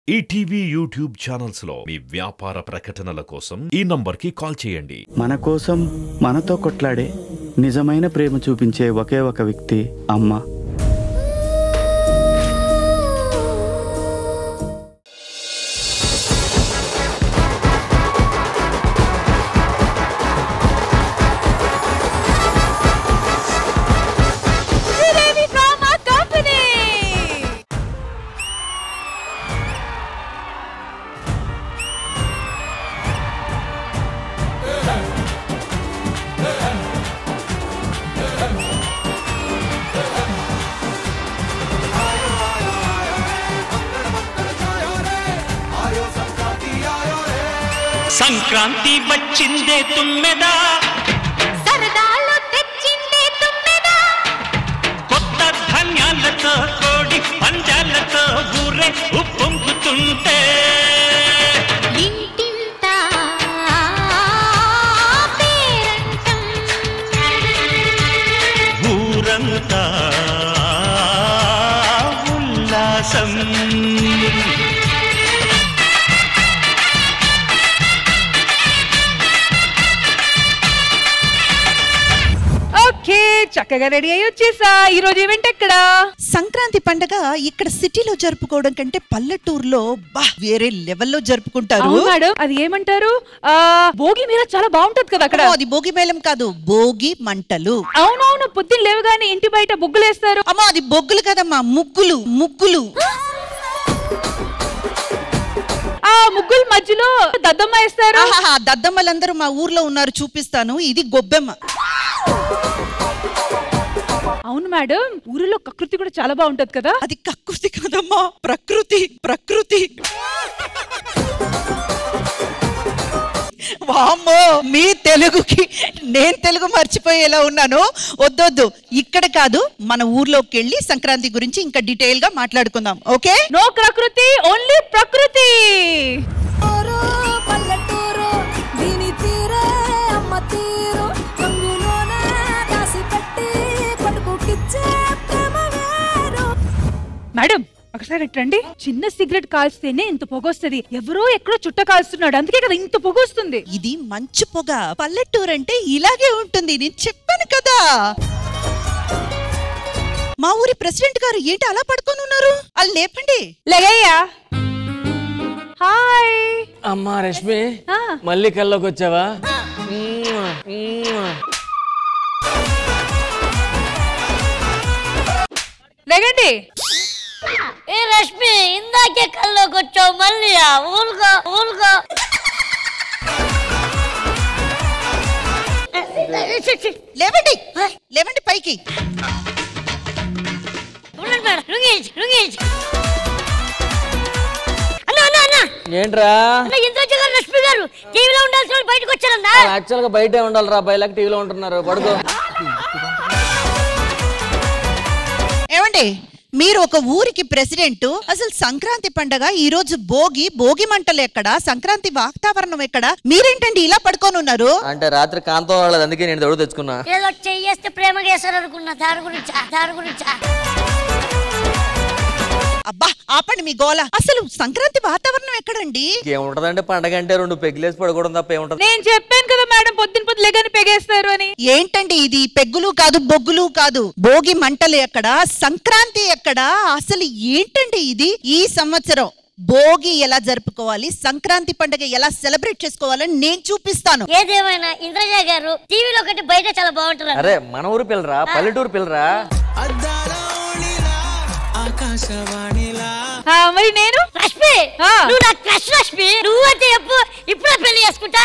ETV YouTube channels లో మీ వ్యాపార ప్రకటనల కోసం ఈ నంబర్కి కాల్ చేయండి మన కోసం మనతో కొట్లాడే నిజమైన ప్రేమ చూపించే ఒకే ఒక వ్యక్తి అమ్మ Sridevi from our company. Sankranti వచ్చిందే తుమ్మెదా సరదాలు తెచ్చిందే తుమ్మెదా కొత్త ధాన్యాలతో కోడి పంజాలతో ఊరే ఉప్పొంగుతుంటే ఇంటింటా పేరంటం ఊరంతా ఉల్లాసం ఓకే చక్కగా రెడీ అయ్యి వచ్చేసా ఈ రోజు ఈవెంట్ ఎక్కడ సంక్రాంతి పండగ ఇక్కడ సిటీలో జరుపుకోవడం కంటే పల్లెటూరులో బా వేరే లెవెల్లో జరుపుకుంటారు అవును మేడం అది ఏమంటారు ఆ భోగి మీద చాలా బాగుంటది కదా అక్కడ అమ్మో, అది భోగి మేళం కాదు భోగి మంటలు అవునవును పొద్దున్న లేవగానే ఇంటి బయట బుగ్గులేస్తారు అమ్మో అది బొగ్గులు కదమ్మా ముగ్గులు ముగ్గులు ఆ ముగ్గుల మధ్యలో దద్దమ్మ వేస్తారు ఆహాహా, దద్దమ్మలందరూ మా ఊర్లో ఉన్నారు చూపిస్తాను ఇది గొబ్బెమ్మ అవును మేడం ఊరిలో కకృతి కూడా చాలా బాగుంటది కదా అది కక్కుర్తి కాదమ్మా ప్రకృతి ప్రకృతి వామ్మో మీ తెలుగుకి నేను తెలుగు మర్చిపోయేలా ఉన్నాను వద్దొద్దు ఇక్కడ కాదు మన ఊర్లోకి వెళ్ళి సంక్రాంతి గురించి ఇంకా డీటెయిల్ గా మాట్లాడుకుందాం ఓకే నో ప్రకృతి ఓన్లీ ప్రకృతి ఊరు పల్లెటూరు దీని తీరే అమ్మ తీరు రంగులోనే దాసి పెట్టి కొడుకుకిచ్చే ప్రేమ వేరు మేడం ఒకసారి ఇటు రండి చిన్న సిగరెట్ కాల్స్తేనే ఇంత పొగొస్తుంది ఎవరో ఎక్కడో చుట్ట కాల్స్తున్నాడు అందుకే కదా ఇంత పొగొస్తుంది ఇది మంచు పొగ పల్లెటూరు అంటే ఇలాగే ఉంటుంది నేను చెప్పాను కదా మా ఊరి ప్రెసిడెంట్ గారు ఏంటి అలా పడుకొని ఉన్నారు వాళ్ళు లేపండి లేగయ్యా హాయ్ అమ్మా రష్మి ఆ. మళ్ళీ కల్లోకి వచ్చావా మ్మ్. మ్మ్. లేగండి ఏ రష్మి ఇందాకే కల్లోకి వచ్చావు మళ్ళీ ఊరుకో ఊరుకో లేవండి లేవండి పైకి ఉండండి మేడం రుంగేజ్ రుంగేజ్ అన్న అన్న అన్న ఏంట్రా అన్న ఇంత వచ్చారు రష్మి గారు టీవీలో ఉండాల్సిన వాళ్ళు బయటకు వచ్చారన్నా యాక్చువల్ గా బయటే ఉండాలిరా బయలకి టీవీలో ఉంటున్నారు పడుకో ఏమండి మీరు ఒక ఊరికి ప్రెసిడెంట్ అసలు సంక్రాంతి పండగ ఈ రోజు భోగి భోగి మంటలు ఎక్కడ సంక్రాంతి వాతావరణం ఎక్కడ మీరేంటండి ఇలా పడుకొని ఉన్నారు అంటే రాత్రి కాంతో వాళ్ళది అందుకే నేను దొడుగు తెచ్చుకున్నా ఏదో చెయ్యేస్తే ప్రేమగా వేస్తారు అనుకున్నా దాని గురించా దాని గురించా అబ్బా ఆపండి మీ గోల అసలు సంక్రాంతి వాతావరణం ఎక్కడండి ఏముంటదంటే పండగ అంటే రెండు పెగ్గులేసి పడుకోవడం తప్ప ఏముంటది నేను చెప్పాను కదా మేడం పొద్దున పొద్దు లేగానే పెగేస్తారు అని ఏంటండి ఇది పెగ్గులు కాదు బొగ్గులు కాదు భోగి మంటలు ఎక్కడ సంక్రాంతి ఎక్కడ అసలు ఏంటండి ఇది ఈ సంవత్సరం భోగి ఎలా జరుపుకోవాలి సంక్రాంతి పండుగ ఎలా సెలబ్రేట్ చేసుకోవాలని నేను చూపిస్తాను ఏదేమైనా ఇంద్రజ గారు టీవీలో ఒకటి బయట చాలా బాగుంటారు అరే మన ఊరు పిల్లరా పల్లెటూరు పిల్లరా ఆ, మరి నేను రష్మి ఆ. నువ్వు నాకు క్రష్ రష్మి నువ్వంటే చెప్పు ఇప్పుడే పెళ్లి చేసుకుంటా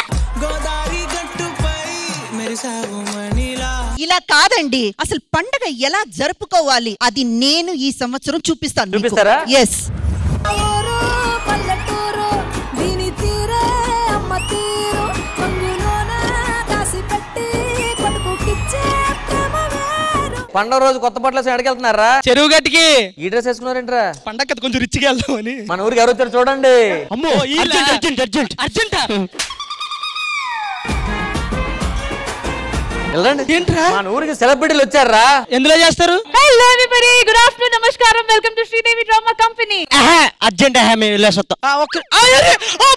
ఇలా కాదండి అసలు పండగ ఎలా జరుపుకోవాలి అది నేను ఈ సంవత్సరం చూపిస్తాను చూపిస్తారా? ఎస్ ఊరు పల్లెటూరు దీని తీరే అమ్మ తీరు రంగులోనే దాసి పెట్టి కొడుకుకిచ్చే ప్రేమ వేరు పండగ రోజు కొత్త బట్టలు వేసి ఎక్కడికి వెళ్తున్నారా చెరువు గట్టుకి ఈ డ్రెస్ వేసుకున్నారేంట్రా పండగ కొంచెం రిచ్గా వెళ్దామని మన ఊరికి ఎవరు వచ్చారు చూడండి అమ్మో అర్జెంట్ అర్జెంట్ అర్జెంట్ అర్జెంట్ వెళ్ళండి ఏంట్రా మన ఊరికి సెలబ్రిటీలు వచ్చారా ఎందులో చేస్తారు హలో ఎవ్రీబడి గుడ్ ఆఫ్టర్నూన్ నమస్కారం welcome to Sridevi drama company urgent ఆహా మేము వెళ్ళేసి వస్తాం ఆ, ఒక్క- ఆ, అరే, ఆ!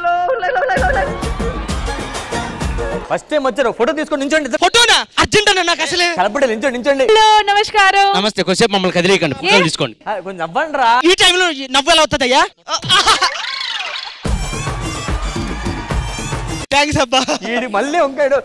ఫస్ట్ టైం వచ్చారు ఫోటో తీసుకొని నించోండి ఫోటోనా అర్జెంట్ అన్న నాకు అసలే సెలబ్రిటీలు నించోండి నించోండి హలో నమస్కారం నమస్తే కొద్దిసేపు మమ్మల్ని కదిలేయకండి ఫోటోలు తీసుకోండి ఆ, కొంచెం అవ్వండి రా ఈ టైంలో నవ్వు ఎలా వస్తుందయ్యా థ్యాంక్స్ అబ్బా ఈడి మళ్ళీ వంకాడు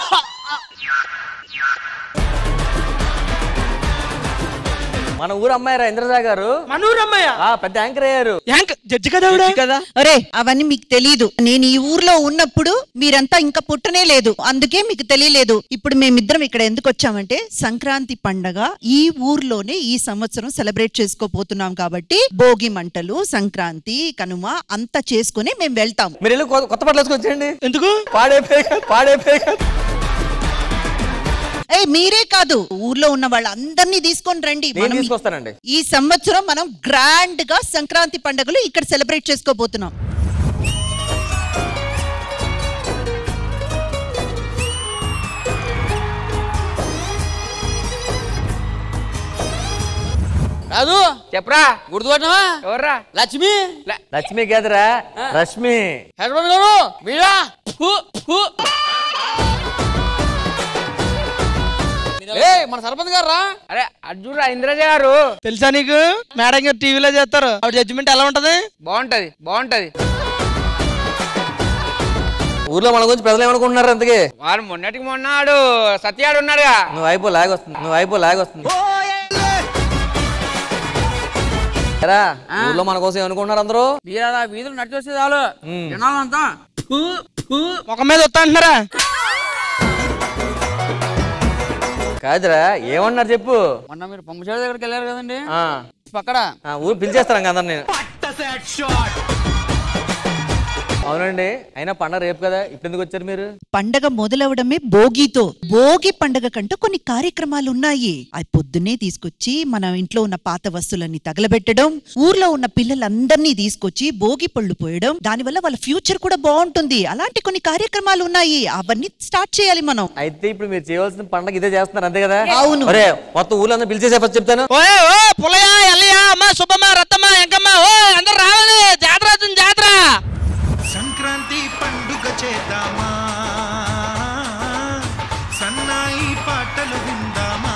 మన ఊరు అమ్మాయిరా ఇంద్రజా గారు మనూరమ్మయ్య ఆ పెద్ద యాంకర్ అయ్యారు యాంక్ జడ్జి కదా ఆవిడ? కదా అరే అవన్నీ మీకు తెలీదు నేను ఈ ఊర్లో ఉన్నప్పుడు మీరంతా ఇంకా పుట్టనే లేదు అందుకే మీకు తెలియలేదు ఇప్పుడు మేమిద్దరం ఇక్కడ ఎందుకు వచ్చామంటే సంక్రాంతి పండగ ఈ ఊర్లోనే ఈ సంవత్సరం సెలబ్రేట్ చేసుకోబోతున్నాం కాబట్టి భోగి మంటలు సంక్రాంతి కనుమ అంతా చేసుకుని మేము వెళ్తాం మీరు వెళ్ళి కొ- కొత్త బట్టలు వేసుకొచ్చేయండి ఎందుకు పాడైపోయి పాడైపోయి ఏ మీరే కాదు ఊర్లో ఉన్న వాళ్ళందరినీ తీసుకొని రండి నేను మనం తీసుకొస్తానండి ఈ సంవత్సరం మనం గ్రాండ్ గా సంక్రాంతి పండుగలు ఇక్కడ సెలబ్రేట్ చేసుకోబోతున్నాం రాదు చెప్పరా గుర్తుపట్టినవా ఎవర్రా లక్ష్మి లక్ష్మి గదరా రష్మి హెడ్పండ్ గారు మీరా ఫు, ఫు. ఏయ్, మన సర్పంచ్ గారు రా అరే అర్జున్ రా ఇంద్రజ గారు తెలుసా నీకు మేడం గారు టీవీలో చేస్తారు ఆవిడ జడ్జిమెంట్ ఎలా ఉంటది బాగుంటది బాగుంటది ఊర్లో మన గురించి ప్రజలు ఏమనుకుంటున్నారు అంతకి వాడు మొన్నటికి మొన్నాడు సత్యాడు ఉన్నాడుగా నువ్వు అయిపో లాగొస్తుంది నువ్వు అయిపో లాగొస్తుంది ఎరా ఊర్లో మన కోసం ఏమనుకుంటున్నారు అందరూ మీరా వీధులు నడిచి వస్తే చాలు జనాలంతా ఫు, ఫు. ముఖం మీద వస్తా అంటున్నారా కాదురా ఏమన్నారు చెప్పు మొన్న మీరు పంపు చెడు దగ్గరికి వెళ్ళారు కదండి ఆ, పక్కడ ఆ, ఊరు పిలిచేస్తాను ఇంక అందరు నేను అవునండి అయినా పండగ రేపు కదా ఇప్పుడు ఎందుకు వచ్చారు మీరు పండగ మొదలవడమే భోగితో భోగి పండగ కంటూ కొన్ని కార్యక్రమాలు ఉన్నాయి అవి పొద్దున్నే తీసుకొచ్చి మన ఇంట్లో ఉన్న పాత వస్తువులన్నీ తగలబెట్టడం ఊర్లో ఉన్న పిల్లలందరినీ తీసుకొచ్చి భోగి పళ్ళు పోయడం దానివల్ల వాళ్ళ ఫ్యూచర్ కూడా బాగుంటుంది అలాంటి కొన్ని కార్యక్రమాలు ఉన్నాయి అవన్నీ స్టార్ట్ చేయాలి మనం అయితే ఇప్పుడు మీరు చేయవలసిన పండగ ఇదే చేస్తున్నారు అంతే కదా అవును. ఒరే మొత్తం ఊర్లో అందరూ పిలిచేసే ఫస్ట్ చెప్తాను ఓ ఓ పుల్లయ్య ఎల్లయ్య అమ్మ సుబ్బమ్మ రత్తమ్మ ఎంకమ్మ ఓ అందరు రావాలి జాతర అవుతుంది జాతర సంక్రాంతి పండుగ చేద్దామా సన్నాయి పాటలు విందామా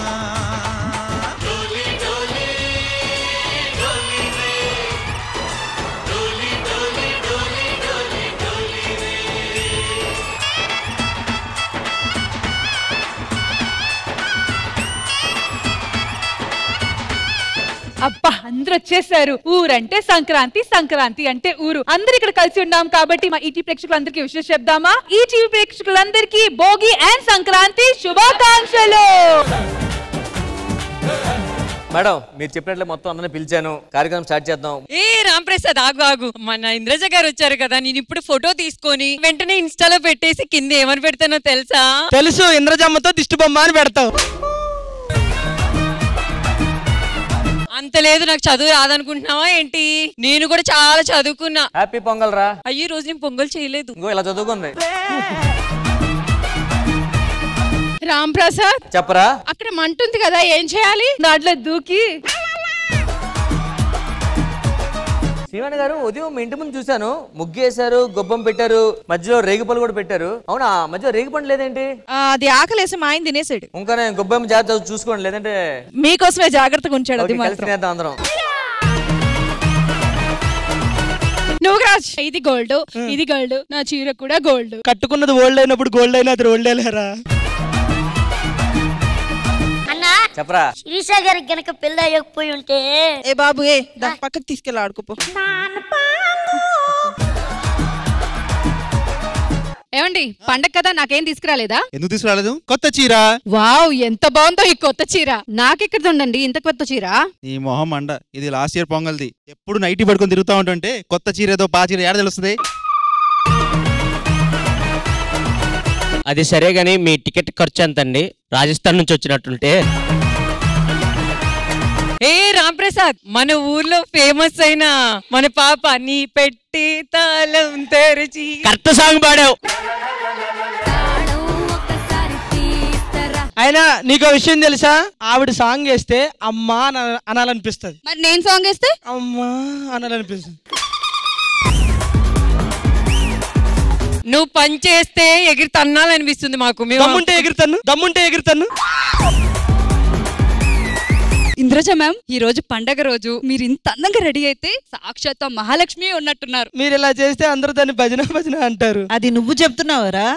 అబ్బా అందరూ వచ్చేసారు ఊరంటే సంక్రాంతి సంక్రాంతి అంటే ఊరు అందరు ఇక్కడ కలిసి ఉన్నాం కాబట్టి మా ఈటీ ప్రేక్షకులందరికీ విషయం చెప్దామా ఈ టీవీ ప్రేక్షకులందరికీ భోగి అండ్ సంక్రాంతి శుభాకాంక్షలు మేడం మీరు చెప్పినట్లే మొత్తం అందరిని పిలిచాను కార్యక్రమం స్టార్ట్ చేద్దాం ఏ రాంప్రసాద్ ఆగు ఆగు మన ఇంద్రజ గారు వచ్చారు కదా నేను ఇప్పుడు ఫోటో తీసుకొని వెంటనే ఇన్స్టాలో పెట్టేసి కింద ఏమని పెడతానో తెలుసా తెలుసు ఇంద్రజమ్మతో దిష్టి బొమ్మ అని పెడతావు అంత లేదు నాకు చదువు రాదనుకుంటున్నావా ఏంటి నేను కూడా చాలా చదువుకున్నా హ్యాపీ పొంగల్ రా అయ్యి ఈ రోజు నేను పొంగల్ చేయలేదు ఇంకో ఇలా చదువుకుంది రామ్ ప్రసాద్ చెప్పరా అక్కడ మంట ఉంది కదా ఏం చేయాలి దాంట్లో దూకి శ్రీవాణి గారు ఉదయం మీ ఇంటి ముందు చూశాను ముగ్గేశారు గొబ్బం పెట్టారు మధ్యలో రేగిపళ్ళు కూడా పెట్టారు అవునా మధ్యలో రేగిపండు లేదేంటి అది ఆకలేసి మా ఆయన తినేసాడు ఇంకా నేను గొబ్బెమ్మ జాగ్రత్త చూసుకోండి లేదంటే మీకోసమే జాగ్రత్తగా ఉంచాడు అది ఓకే, కలిసి మాత్రం తినేద్దాం అందరం నువ్వు రాజ్ ఇది గోల్డ్ ఇది గోల్డ్ నా చీర కూడా గోల్డ్ కట్టుకున్నది ఓల్డ్ అయినప్పుడు గోల్డ్ అయినా అది ఓల్డ్ లేరా అన్నా చెప్పరా శిరీష గారికి గనక పెళ్ళి అయ్యకపోయి ఉంటే ఏ బాబు ఏ దా పక్కకి తీసుకెళ్ళి ఆడుకోపో ఏమండి పండగ కదా నాకేం తీసుకురాలేదా ఎందుకు తీసుకురాలేదు కొత్త చీర వావ్ ఎంత బాగుందో ఈ కొత్త చీర నాకెక్కడ ఉండండి ఇంత కొత్త చీర ఈ మొహం అండ ఇది లాస్ట్ ఇయర్ పొంగల్ది ఎప్పుడు నైటీ పడుకొని తిరుగుతా ఉంటుంటే కొత్త చీర ఏదో పా చీర ఏడ తెలుస్తుంది అది సరే గానీ మీ టికెట్ ఖర్చు ఎంత అండి రాజస్థాన్ నుంచి వచ్చినట్టుంటే ఏ రాంప్రసాద్ మన ఊర్లో ఫేమస్ అయిన మన పాప నీ పెట్టి తాళం తెరిచి కరెక్ట్ సాంగ్ పాడావు ఆయన నీకు విషయం తెలుసా ఆవిడ సాంగ్ వేస్తే అమ్మా అన- అనాలనిపిస్తుంది మరి నేను సాంగ్ వేస్తే అమ్మా అనాలనిపిస్తుంది నువ్వు పని చేస్తే ఎగిరి తన్నాలనిపిస్తుంది మాకు మేము దమ్ముంటే ఎగురుతాను దమ్ముంటే ఎగురుతాను ఇంద్రజ మ్యామ్ ఈ రోజు పండగ రోజు మీరు ఇంత అందంగా రెడీ అయితే సాక్షాత్ ఆ మహాలక్ష్మి ఉన్నట్టున్నారు మీరు ఇలా చేస్తే అందరూ దాన్ని భజన భజన అంటారు అది నువ్వు చెప్తున్నావరా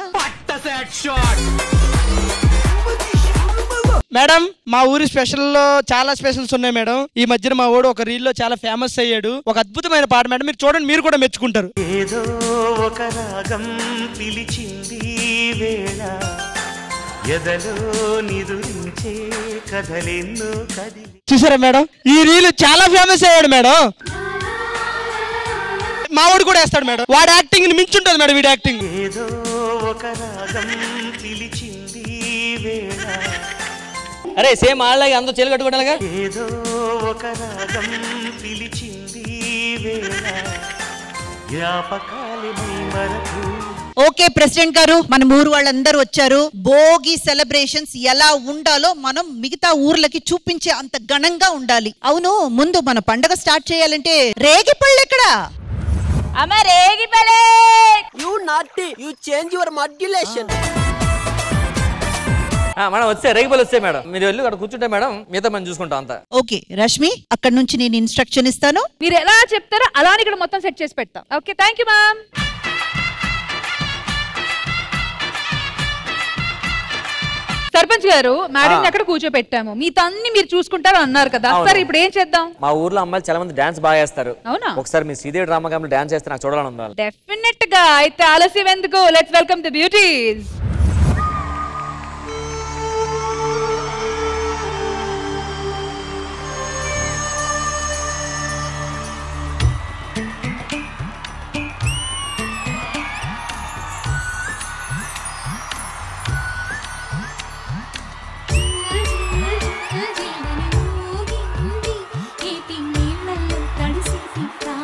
మేడం మా ఊరి స్పెషల్ లో చాలా స్పెషల్స్ ఉన్నాయి మేడం ఈ మధ్యన మా వాడు ఒక రీల్ లో చాలా ఫేమస్ అయ్యాడు ఒక అద్భుతమైన పాట మేడం మీరు చూడండి మీరు కూడా మెచ్చుకుంటారు ఏదో ఒక రాగం పిలిచింది వేళ ఎదలో నిదురించే కథలెన్నో కదిలి చూసారా మేడం ఈ రీల్ చాలా ఫేమస్ అయ్యాడు మేడం మా వాడు కూడా వేస్తాడు మేడం వాడి యాక్టింగ్ మించుంటది మేడం వీడి యాక్టింగ్ ఏదో ఒక రాగం పిలిచింది వేళ అరే సేమ్ ఆళ్ళకి అందరూ చెల్లి కట్టుకోవడాలిగా ఏదో ఒక రాగం పిలిచింది వేళ జ్ఞాపకాలి మరపు ఓకే ప్రెసిడెంట్ గారు మన ఊరు వాళ్ళందరూ వచ్చారు భోగి సెలబ్రేషన్స్ ఎలా ఉండాలో మనం మిగతా ఊర్లకి చూపించే అంత ఘనంగా ఉండాలి అవును ముందు మన పండగ స్టార్ట్ చేయాలంటే రేగి పళ్ళు ఎక్కడ అమ్మ రేగిపలే you naughty you change your modulation ఆ, మేడం వస్తే రేగిపల్లి వస్తే మేడం మీరు వెళ్ళి అక్కడ కూర్చుంటే మేడం మిగతా మనం చూసుకుంటాం అంతా ఓకే రష్మి అక్కడ నుంచి నేను ఇన్స్ట్రక్షన్ ఇస్తాను మీరు ఎలా చెప్తారో అలానే ఇక్కడ మొత్తం సెట్ చేసి పెడతాం okay thank you ma'am sarpanch garu madam ఆ. అక్కడ కూర్చోపెట్టాము మీతో అన్ని మీరు చూసుకుంటారు అన్నారు కదా అవును. సరే ఇప్పుడు ఏం చేద్దాం మా ఊర్లో అమ్మాయిలు చాలా మంది డాన్స్ బాగా చేస్తారు అవునా? ఒకసారి మీ శ్రీదేవి డ్రామా కంపెనీ డాన్స్ చేస్తే నాకు చూడాలని ఉంది డెఫినెట్ గా అయితే ఆలస్యం ఎందుకు లెట్స్ వెల్కమ్ ది బ్యూటీస్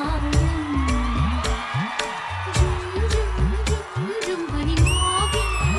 తడిసి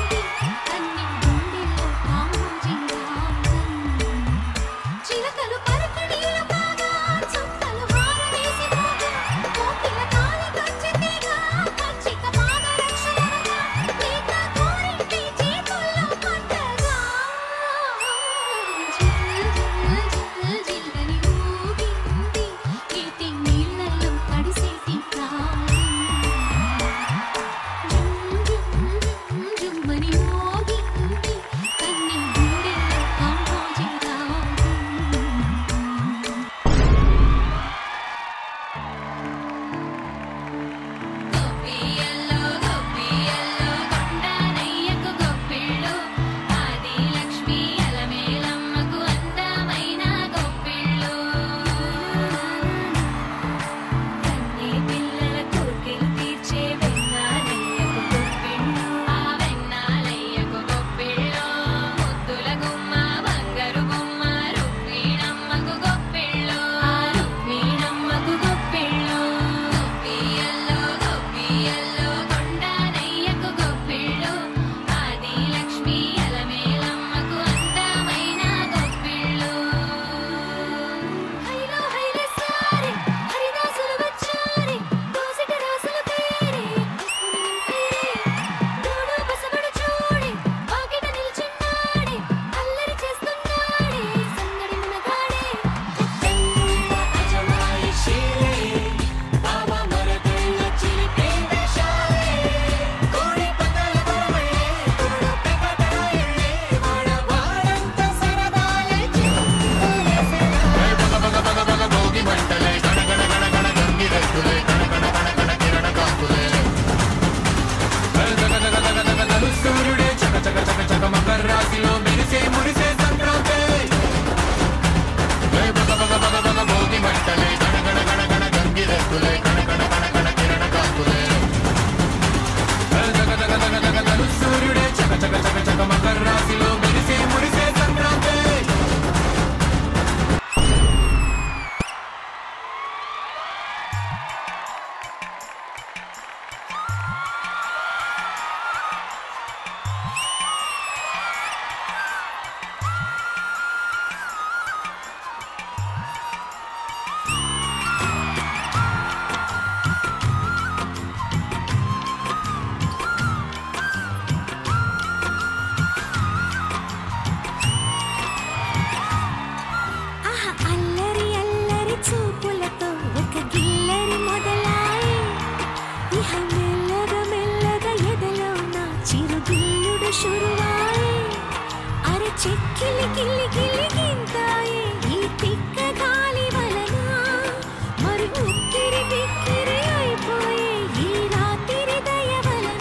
చిక్కిలి కిలి కిలి గింతాయే ఈ తిక్క గాలి వలన మరి ఉక్కిరి బిక్కిరి అయిపోయే ఈ రాత్రి దయ వలన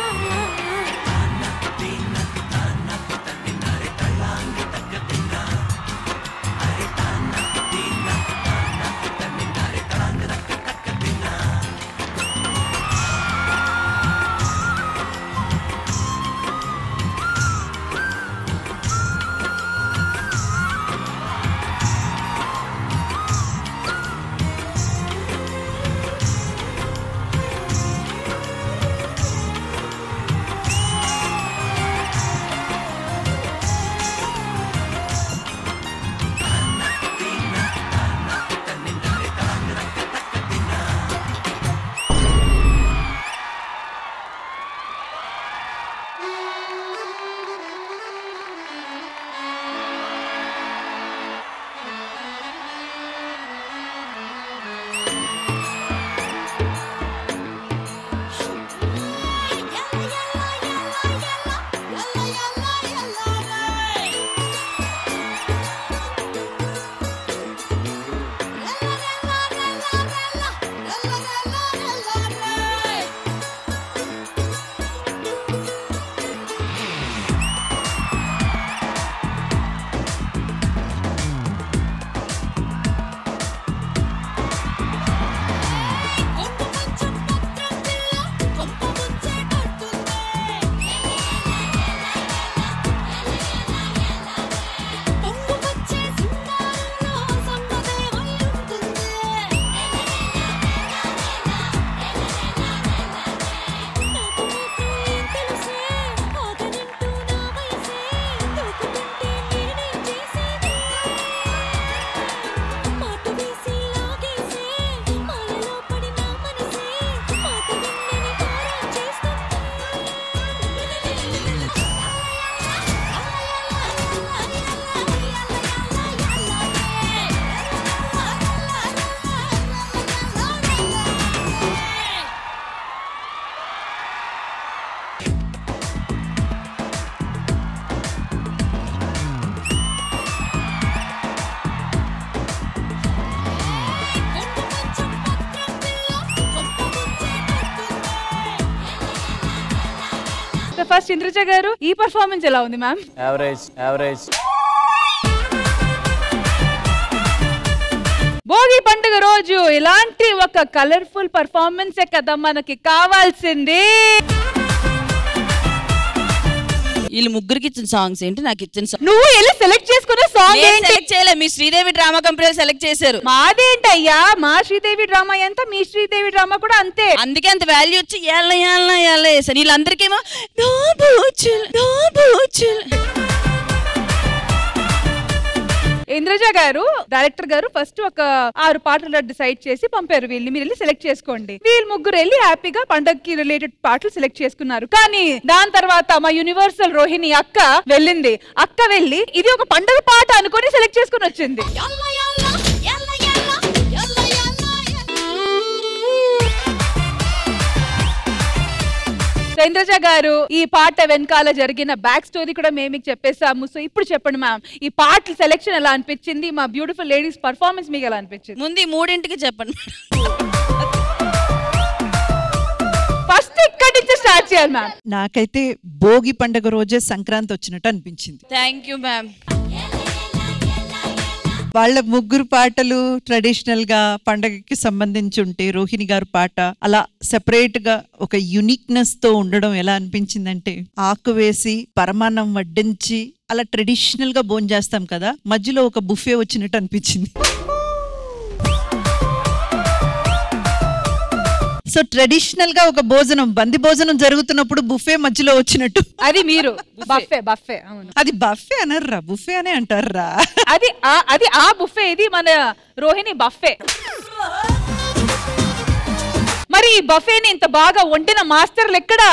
ఫస్ట్ ఇంద్రజ గారు ఈ పర్ఫార్మెన్స్ ఎలా ఉంది మ్యామ్ యావరేజ్ యావరేజ్ భోగి పండుగ రోజు ఇలాంటి ఒక కలర్ఫుల్ పర్ఫార్మెన్స్ కదా మనకి కావాల్సింది వీళ్ళు ముగ్గురికి ఇచ్చిన సాంగ్స్ ఏంటి నాకు ఇచ్చిన సాంగ్ నువ్వు వెళ్ళి సెలెక్ట్ చేసుకున్న సాంగ్ ఏంటి సెలెక్ట్ చేయలే మీ శ్రీదేవి డ్రామా కంపెనీ సెలెక్ట్ చేశారు మాదేంటయ్యా మా శ్రీదేవి డ్రామా ఎంత మీ శ్రీదేవి డ్రామా కూడా అంతే అందుకే అంత వాల్యూ వచ్చి ఎల్ల ఎల్ల ఎల్ల వేసాను వీళ్ళందరికేమో "నా బూచుల్, నా బూచుల్." ఇంద్రజ గారు డైరెక్టర్ గారు ఫస్ట్ ఒక ఆరు పాటలు డిసైడ్ చేసి పంపారు వీళ్ళని మీరు వెళ్ళి సెలెక్ట్ చేసుకోండి వీళ్ళు ముగ్గురు వెళ్ళి హ్యాపీగా పండగకి రిలేటెడ్ పాటలు సెలెక్ట్ చేసుకున్నారు కానీ దాని తర్వాత మా యూనివర్సల్ రోహిణి అక్క వెళ్ళింది అక్క వెళ్ళి ఇది ఒక పండగ పాట అనుకొని సెలెక్ట్ చేసుకుని వచ్చింది సో ఇంద్రజ గారు ఈ పాట వెనకాల జరిగిన బ్యాక్ స్టోరీ కూడా మేము మీకు చెప్పేసాము సో ఇప్పుడు చెప్పండి మ్యామ్ ఈ పాటల సెలెక్షన్ ఎలా అనిపించింది మా బ్యూటిఫుల్ లేడీస్ పర్ఫార్మెన్స్ మీకు ఎలా అనిపించింది ముందు ఈ మూడింటికి చెప్పండి ఫస్ట్ ఇక్కడి నుంచి స్టార్ట్ చేయాలి మ్యామ్ నాకైతే భోగి పండగ రోజే సంక్రాంతి వచ్చినట్టు అనిపించింది థ్యాంక్ యూ మ్యామ్ వాళ్ళ ముగ్గురు పాటలు ట్రెడిషనల్ గా పండగకి సంబంధించి ఉంటే రోహిణి గారు పాట అలా సెపరేట్ గా ఒక యునిక్నెస్ తో ఉండడం ఎలా అనిపించిందంటే ఆకు వేసి పరమాన్నం వడ్డించి అలా ట్రెడిషనల్ గా భోంచేస్తాం కదా మధ్యలో ఒక బుఫే వచ్చినట్టు అనిపించింది సో ట్రెడిషనల్ గా ఒక భోజనం బంది భోజనం జరుగుతున్నప్పుడు బుఫే మధ్యలో వచ్చినట్టు అది మీరు బఫే బఫే అవును అది బఫే అనర్రా బుఫే అనే అంటారా అది ఆ- అది ఆ బుఫే ఇది మన రోహిణి బఫే మరి ఈ బఫేని ఇంత బాగా వండిన మాస్టర్లు ఎక్కడా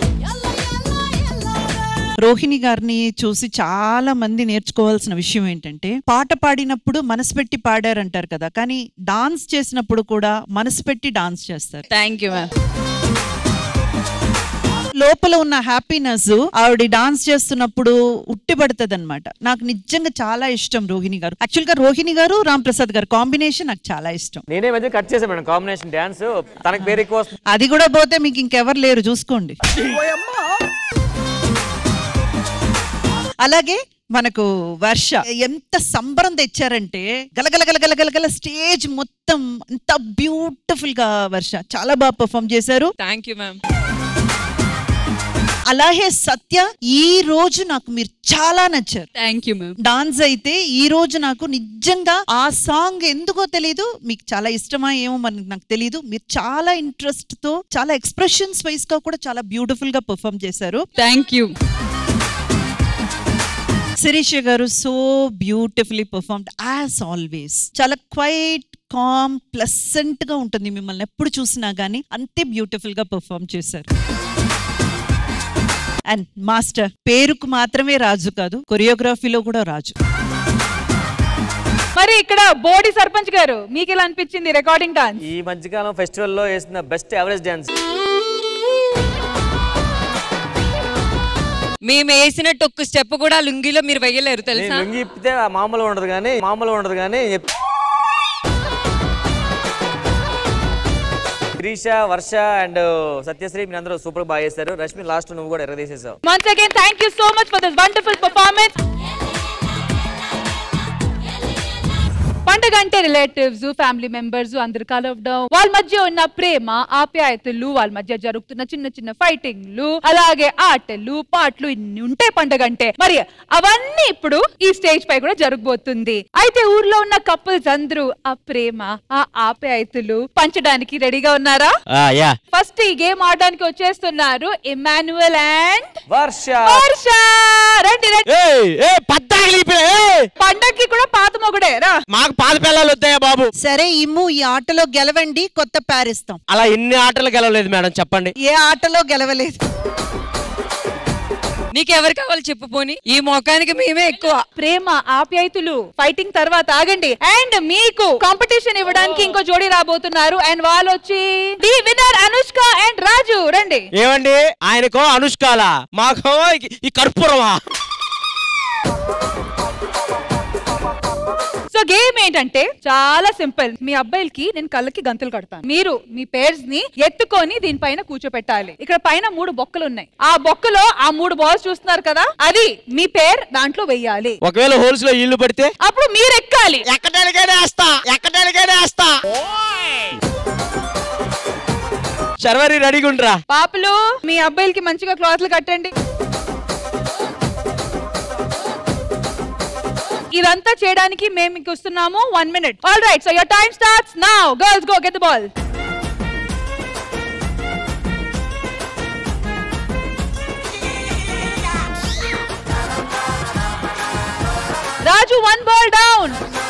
రోహిణి గారిని చూసి చాలా మంది నేర్చుకోవాల్సిన విషయం ఏంటంటే పాట పాడినప్పుడు మనసు పెట్టి పాడారంటారు కదా కానీ డాన్స్ చేసినప్పుడు కూడా మనసు పెట్టి డాన్స్ చేస్తారు థ్యాంక్ యూ మ్యామ్ లోపల ఉన్న హ్యాపీనెస్ ఆవిడ డాన్స్ చేస్తున్నప్పుడు ఉట్టిపడుతుంది అనమాట నాకు నిజంగా చాలా ఇష్టం రోహిణి గారు యాక్చువల్ గా రోహిణి గారు రామ్ ప్రసాద్ గారు కాంబినేషన్ నాకు చాలా ఇష్టం నేనే మధ్య కట్ చేశాను మేడం కాంబినేషన్ డాన్స్ తనకు పేరు ఎక్కువ వస్తుంది అది కూడా పోతే మీకు ఇంకెవరు లేరు చూసుకోండి అలాగే మనకు వర్ష ఎంత సంబరం తెచ్చారంటే గలగల గలగల గలగల స్టేజ్ మొత్తం ఎంత బ్యూటిఫుల్ గా వర్ష చాలా బాగా పర్ఫామ్ చేశారు థ్యాంక్ యూ మ్యామ్ అలాగే సత్య ఈ రోజు నాకు మీరు చాలా నచ్చారు థ్యాంక్ యూ మ్యామ్ డాన్స్ అయితే ఈ రోజు నాకు నిజంగా ఆ సాంగ్ ఎందుకో తెలీదు మీకు చాలా ఇష్టమా ఏమో మనకి నాకు తెలీదు మీరు చాలా ఇంట్రెస్ట్ తో చాలా ఎక్స్ప్రెషన్స్ వైస్ గా కూడా చాలా బ్యూటిఫుల్ గా పర్ఫామ్ చేశారు thank you Shirisha garu so beautifully performed as always చాలా క్వైట్ కామ్ ప్లసెంట్ గా ఉంటుంది మిమ్మల్ని ఎప్పుడు చూసినా గానీ అంతే బ్యూటిఫుల్ గా పర్ఫామ్ చేశారు అండ్ మాస్టర్ పేరుకు మాత్రమే రాజు కాదు కొరియోగ్రఫీలో కూడా రాజు మరి ఇక్కడ బోడి సర్పంచ్ గారు మీకు ఎలా అనిపించింది రికార్డింగ్ డాన్స్ ఈ మధ్యకాలం ఫెస్టివల్ లో వేసిన బెస్ట్ యావరేజ్ డాన్స్ మేము వేసినట్టు ఒక్క స్టెప్ కూడా లుంగిలో మీరు వేయలేరు తెలుసా లుంగి ఇప్పితే ఆ మామూలు ఉండదు కానీ మామూలు ఉండదు కానీ ఎప్- శిరీష వర్ష అండ్ సత్యశ్రీ మీరు అందరూ సూపర్ బాగా చేశారు రష్మి లాస్ట్ నువ్వు కూడా ఎరగదీసేసావు Once again, thank you so much for this wonderful performance. పండగ అంటే రిలేటివ్స్ ఫ్యామిలీ మెంబర్స్ అందరు కలవడం వాళ్ళ మధ్య ఉన్న ప్రేమ ఆప్యాయతలు వాళ్ళ మధ్య జరుగుతున్న చిన్న చిన్న ఫైటింగ్లు అలాగే ఆటలు పాటలు ఇన్ని ఉంటాయి పండగ అంటే మరి అవన్నీ ఇప్పుడు ఈ స్టేజ్ పై కూడా జరగబోతుంది అయితే ఊర్లో ఉన్న కపుల్స్ అందరూ ఆ ప్రేమ ఆ ఆప్యాయతలు పంచడానికి రెడీగా ఉన్నారా యా ఫస్ట్ ఈ గేమ్ ఆడడానికి వచ్చేస్తున్నారు ఇమాన్యుయల్ అండ్ వర్ష వర్ష రండి రండి పండక్కి కూడా పాత మొగుడే రా మాకు పాత పిల్లలు వద్దాయా బాబు సరే ఇమ్ము ఈ ఆటలో గెలవండి కొత్త పారిస్తాం అలా ఎన్ని ఆటలు గెలవలేదు మేడం చెప్పండి ఏ ఆటలో గెలవలేదు నీకు ఎవరు కావాలి చెప్పు పోని ఈ మొఖానికి మేమే ఎక్కువ ప్రేమ ఆప్యాయతులు ఫైటింగ్ తర్వాత ఆగండి అండ్ మీకు కాంపిటీషన్ ఇవ్వడానికి ఇంకో జోడీ రాబోతున్నారు అండ్ వాళ్ళు వచ్చి the winner Anushka and Raju రండి ఏమండి ఆయనకో అనుష్కాల మాకో ఈ- ఈ కర్పూరమా సో గేమ్ ఏంటంటే చాలా సింపుల్ మీ అబ్బాయిలకి నేను కళ్ళకి గంతులు కడతాను మీరు మీ పేర్స్ ని ఎత్తుకొని దీనిపైన కూర్చోపెట్టాలి ఇక్కడ పైన మూడు బొక్కలు ఉన్నాయి ఆ బొక్కలో ఆ మూడు బాల్స్ చూస్తున్నారు కదా అది మీ పేరు దాంట్లో వెయ్యాలి ఒకవేళ హోల్స్ లో ఇల్లు పడితే అప్పుడు మీరు ఎక్కాలి ఎక్కడానికైనా వేస్తా ఎక్కడానికైనా వేస్తా శర్వరి రెడీగా ఉండరా పాపలు మీ అబ్బాయిలకి మంచిగా క్లాత్లు కట్టండి ఇదంతా చేయడానికి మేము మీకు ఇస్తున్నాము one minute all right so your time starts now girls go get the ball Raju one ball down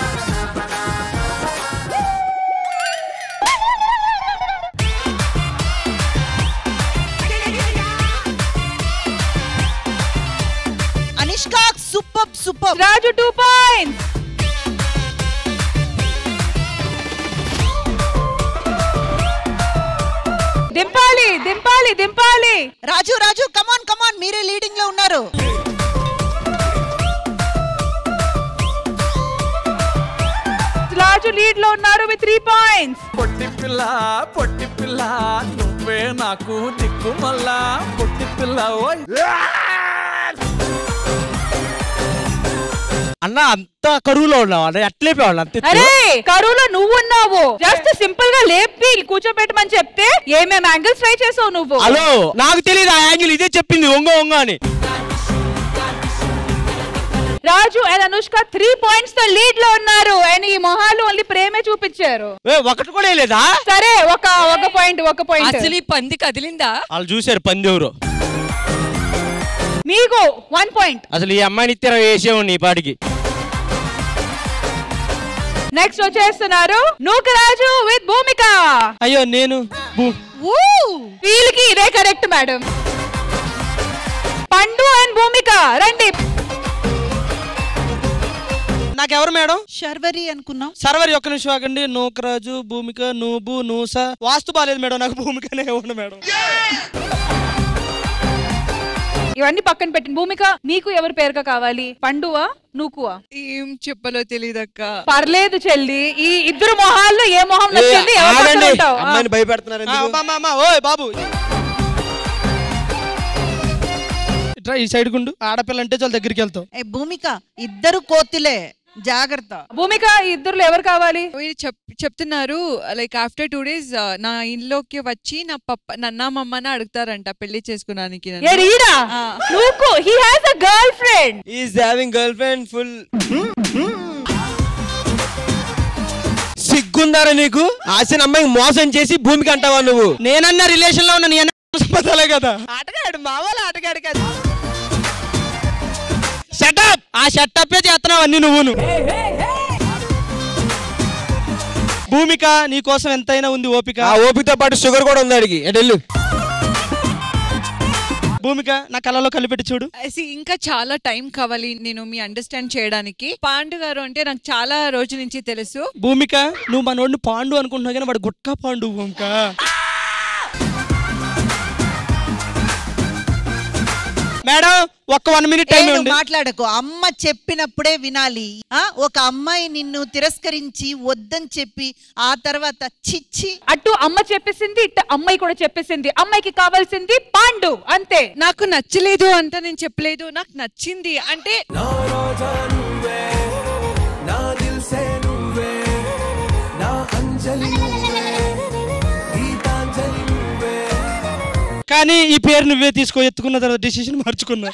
Anishka super super Raju two points దింపాలి దింపాలి దింపాలి రాజు రాజు కమాన్ కమాన్ మీరే లీడింగ్ లో ఉన్నారు రాజు లీడ్ లో ఉన్నారు విత్ త్రీ పాయింట్స్ పొట్టి పిల్ల పొట్టి పిల్ల నువ్వే నాకు దిక్కు మళ్ళా పొట్టి పిల్ల ఓయ్ అన్న అంత కరువులో ఉన్నావు అన్న ఎట్లేపేవాళ్ళు అంత ఎత్తు? అరే కరువులో నువ్వు ఉన్నావు జస్ట్ సింపుల్ గా లేపి కూర్చోబెట్టమని చెప్తే ఏమేం యాంగిల్స్ ట్రై చేసావు నువ్వు హలో నాకు తెలియదు ఆ యాంగిల్ ఇదే చెప్పింది ఒంగ ఒంగ అని Raju and Anushka three points తో లీడ్ లో ఉన్నారు అండ్ ఈ మొహాలు ఓన్లీ ప్రేమే చూపించారు ఏ, ఒకటి కూడా లేదా సరే ఒక ఒక పాయింట్ ఒక పాయింట్ అసలు ఈ పంది కదిలిందా వాళ్ళు చూశారు పందెవరు మీకు వన్ పాయింట్ అసలు ఈ అమ్మాయిని ఇత్తర వేసేవాడిని ఈ పాటికి నెక్స్ట్ వచ్చేస్తున్నారు నూకరాజు విత్ భూమిక అయ్యో నేను వీళ్ళకి ఇదే correct madam Pandu and Bhoomika రండి నాకెవరు మేడం శర్వరి అనుకున్నాం సర్వరి ఒక్క నిమిషం ఆగండి నూకరాజు భూమిక నూబు నూస వాస్తు బాలేదు మేడం నాకు భూమికనే ఇవ్వండి మేడం ఇవన్నీ పక్కన పెట్టిన భూమిక నీకు ఎవరు పేరుగా కావాలి పండువా నువ్వువా ఏం చెప్పలో తెలియదక్క పర్లేదు చెల్లి ఈ ఇద్దరు మొహాల్లో ఏ మొహం నచ్చింది ఎవరి పక్కన ఆగండి. ఉంటావు? ఆ. అమ్మాయిని భయపెడుతున్నారు ఎందుకు? ఆ, అమ్మా, అమ్మా, అమ్మా, ఓయ్ బాబు ఇట్రా ఈ సైడ్ గుండు ఆడపిల్ల అంటే చాలా దగ్గరికి వెళ్తావు ఏ భూమిక ఇద్దరు కోతిలే జాగ్రత్త భూమిక ఈ ఇద్దరులో ఎవరు కావాలి వీళ్ళు చెప్ చెప్తున్నారు లైక్ ఆఫ్టర్ టూ డేస్ నా ఇంట్లోకి వచ్చి నా పప్ప నన్న మమ్మని అడుగుతారంట పెళ్లి చేసుకున్నానికి నన్ను. ఏ రీడా ఆ. నువ్వు he has a girl friend is having girl friend full సిగ్గుందారా నీకు ఆసిన అమ్మాయికి మోసం చేసి భూమికి అంటావా నువ్వు నేనన్న రిలేషన్ లో ఉన్న నీ అన్న సంపదాలే కదా ఆటగాడు మా వాళ్ళ ఆటగాడు కాదు షటప్ ఆ షటప్పే చేస్తున్నావు అన్ని నువ్వును భూమిక నీ కోసం ఎంతైనా ఉంది ఓపిక ఆ ఓపికతో పాటు షుగర్ కూడా ఉంది అడిగి ఎడెళ్ళు భూమిక నా కళ్ళలో కలిపెట్టి చూడు See, ఇంకా చాలా టైం కావాలి నేను మీ అండర్స్టాండ్ చేయడానికి పాండు గారు అంటే నాకు చాలా రోజు నుంచి తెలుసు భూమిక నువ్వు మనోడిని పాండు అనుకుంటున్నావు కానీ వాడు గుట్కా పాండు భూమిక మేడం ఒక్క వన్ మినిట్ టైం ఏను ఇవ్వండి మాట్లాడకు అమ్మ చెప్పినప్పుడే వినాలి ఆ ఒక అమ్మాయి నిన్ను తిరస్కరించి వద్దని చెప్పి ఆ తర్వాత చిచ్చి అటు అమ్మ చెప్పేసింది ఇటు అమ్మాయి కూడా చెప్పేసింది అమ్మాయికి కావాల్సింది పాండు అంతే నాకు నచ్చలేదు అంట నేను చెప్పలేదు నాకు నచ్చింది అంటే నా దిల్ సే నువ్వే నా అంజలి నువ్వే గీతాంజలి నువ్వే కానీ ఈ పేరు నువ్వే తీసుకో ఎత్తుకున్న తర్వాత డిసిషన్ మార్చుకున్నా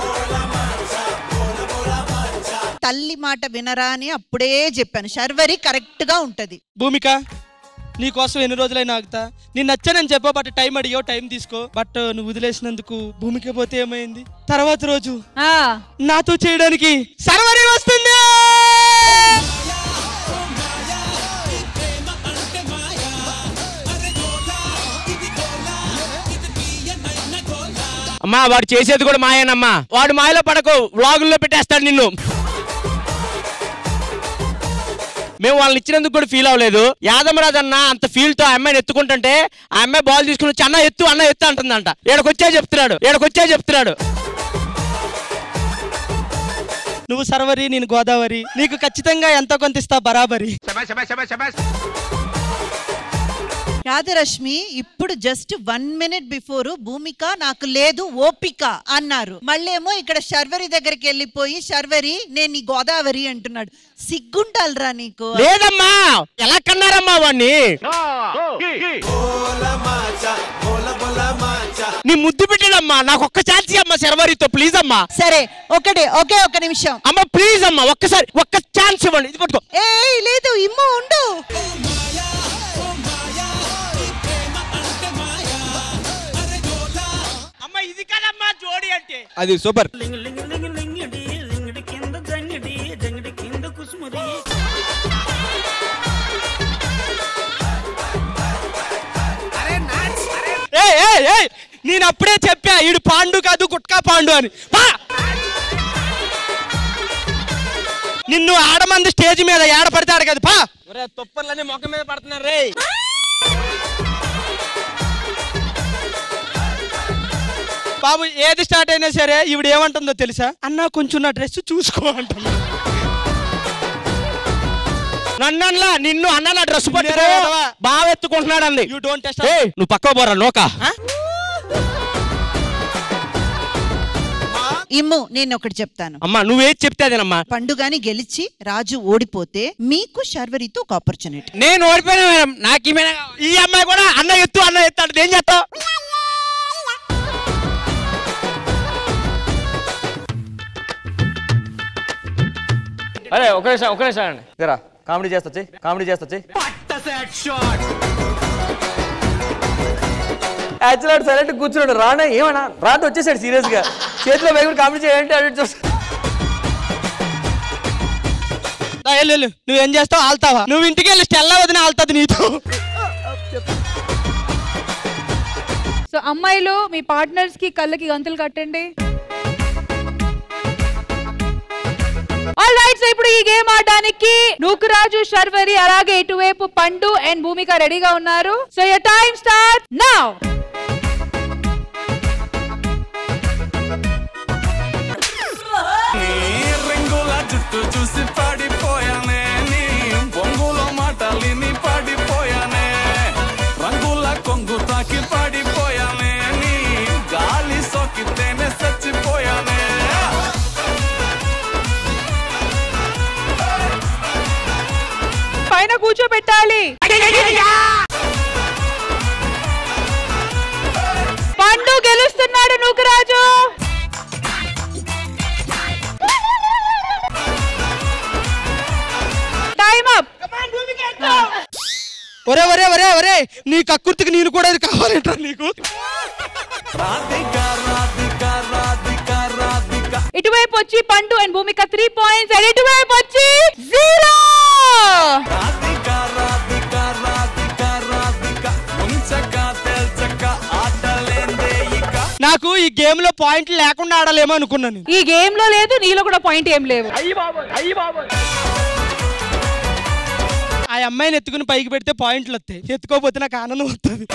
తల్లి మాట వినరా అని అప్పుడే చెప్పాను శర్వరి కరెక్ట్ గా ఉంటది భూమిక నీ కోసం ఎన్ని రోజులైనా ఆగుతా నేను నచ్చానని చెప్పా బట్ టైం అడిగావు టైం తీసుకో బట్ నువ్వు వదిలేసినందుకు భూమికి పోతే ఏమైంది తర్వాత రోజు నాతో చేయడానికి సర్వరి వస్తుంది అమ్మా వాడు చేసేది కూడా మాయేనమ్మా వాడు మాయలో పడకు వ్లాగుల్లో పెట్టేస్తాడు నిన్ను మేము వాళ్ళని ఇచ్చినందుకు కూడా ఫీల్ అవ్వలేదు యాదమరాజు అన్న అంత ఫీల్ తో ఆ అమ్మాయిని ఎత్తుకుంటుంటే ఆ అమ్మాయి బాల్ తీసుకుని వచ్చి అన్న ఎత్తు అన్న ఎత్తు అంటుందంట ఏడకొచ్చే చెప్తున్నాడు ఏడకొచ్చే చెప్తున్నాడు నువ్వు సర్వరి నేను గోదావరి నీకు ఖచ్చితంగా ఎంతో కొంత ఇస్తా బరాబరి రాధరశ్మి ఇప్పుడు just one minute before Bhoomika నాకు లేదు ఓపిక అన్నారు మళ్ళేమో ఇక్కడ శర్వరి దగ్గరికి వెళ్ళిపోయి శర్వరి నేను నీ గోదావరి అంటున్నాడు సిగ్గుంటాలరా నీకు లేదమ్మా ఎలా కన్నారమ్మా వాడిని నీ ముద్దు పెట్టాడమ్మా నాకు ఒక్క ఛాన్స్ అమ్మా శర్వరితో ప్లీజ్ అమ్మా సరే ఒకటే ఒకే ఒక నిమిషం అమ్మ ప్లీజ్ అమ్మా ఒక్కసారి ఒక్క ఛాన్స్ ఇవ్వండి ఇది పట్టుకో ఏ లేదు ఇమ్ము ఉండు అమ్మ ఇది కదమ్మా జోడి అంటే అది సూపర్ ఏ ఏ ఏ నేను అప్పుడే చెప్పా ఈడు పాండు కాదు గుట్కా పాండు అని పా నిన్ను ఆడమంది స్టేజ్ మీద ఏడ పడితే ఆడ కదా పా తుప్పర్లన్నీ మొక్క మీద పడుతున్నారు రే బాబు ఏది స్టార్ట్ అయినా సరే ఈవిడ ఏమంటుందో తెలుసా అన్న కొంచెం నా డ్రెస్ చూసుకో అంటుంది నన్నన్లా నిన్ను అన్న నా డ్రెస్ పట్టుకో బాగా ఎత్తుకుంటున్నాడు అంది యూ డోంట్ టెస్ట్ ఏయ్, నువ్వు పక్క పోరా నోకా ఇమ్ము నేను ఒకటి చెప్తాను అమ్మా నువ్వేది చెప్తే అదేనమ్మా పండుగాని గెలిచి రాజు ఓడిపోతే మీకు శర్వరితో ఒక ఆపర్చునిటీ నేను ఓడిపోయినా మేడం నాకు ఈ మేడం- ఈ అమ్మాయి కూడా అన్న ఎత్తు అన్న ఎత్తు అంటే ఏం చేస్తావు అరే ఒక నిమిషం ఒక నిమిషం అండి ఇరా కామెడీ చేస్తొచ్చి కామెడీ చేస్తొచ్చి యాక్చువల్ సైలెంట్ కూర్చున్నాడు రానే ఏమన్నా రాటు వచ్చేసాడు సీరియస్ గా చేతిలో వేగుడు కామెడీ చేయాలంటే అటు చూస్తా దా, వెళ్ళు, వెళ్ళు. నువ్వేం చేస్తావు ఆల్తావా నువ్వు ఇంటికి వెళ్ళి స్టెల్లా వదిన ఆల్తుంది నీతో సో అమ్మాయిలు మీ పార్ట్నర్స్ కి కళ్ళకి గంతులు కట్టండి ఆల్ రైట్ సో ఇప్పుడు ఈ గేమ్ ఆడడానికి నూకురాజు శర్వరి అలాగే ఇటువైపు పండు అండ్ భూమిక రెడీగా ఉన్నారు so your time start now కూర్చోబెట్టాలి పండు గెలుస్తున్నాడు నూకరాజు టైం అప్ ఒరే ఒరే ఒరే ఒరే నీ కక్కుర్తికి నేను కూడా ఇది కావాలంటారు నీకు ఇటువైపు వచ్చి Pandu and Bhoomika three points and ఇటువైపు వచ్చి జీరో నాకు ఈ గేమ్ లో పాయింట్లు లేకుండా ఆడాలేమో అనుకున్నాను ఈ గేమ్ లో లేదు నీలో కూడా పాయింట్ ఏం లేవు ఆ అమ్మాయిని ఎత్తుకుని పైకి పెడితే పాయింట్లు వస్తాయి ఎత్తుకోపోతే నాకు ఆనందం వస్తుంది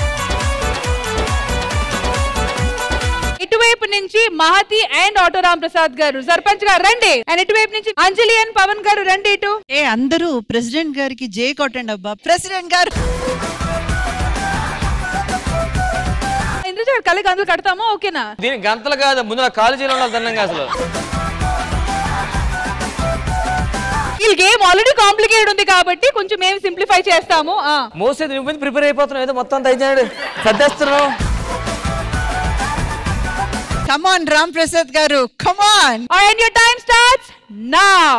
ఇటువైపు నుంచి మహతి అండ్ ఆటో రామ్ ప్రసాద్ గారు సర్పంచ్ గారు రండి అండ్ ఇటువైపు నుంచి అంజలి అండ్ పవన్ గారు రండి ఇటు ఏ అందరూ ప్రెసిడెంట్ గారికి జే కొట్టండి అబ్బా ప్రెసిడెంట్ గారు ఇంద్రజ గారు కళ్ళకి అందులో కడతామా ఓకేనా దీని గంతలు కాదు ముందు నా కాలేజీలో ఉండాలి దండంగా అసలు ఈ గేమ్ ఆల్రెడీ కాంప్లికేటెడ్ ఉంది కాబట్టి కొంచెం మేము సింప్లిఫై చేస్తాము ఆ. మోసేది నువ్వు ప్రిపేర్ అయిపోతున్నావు ఏదో మొత్తం అంతా అయిపోయాడు సర్దేస్తున్నావు కమాన్ Ram Prasad garu come on and your time starts now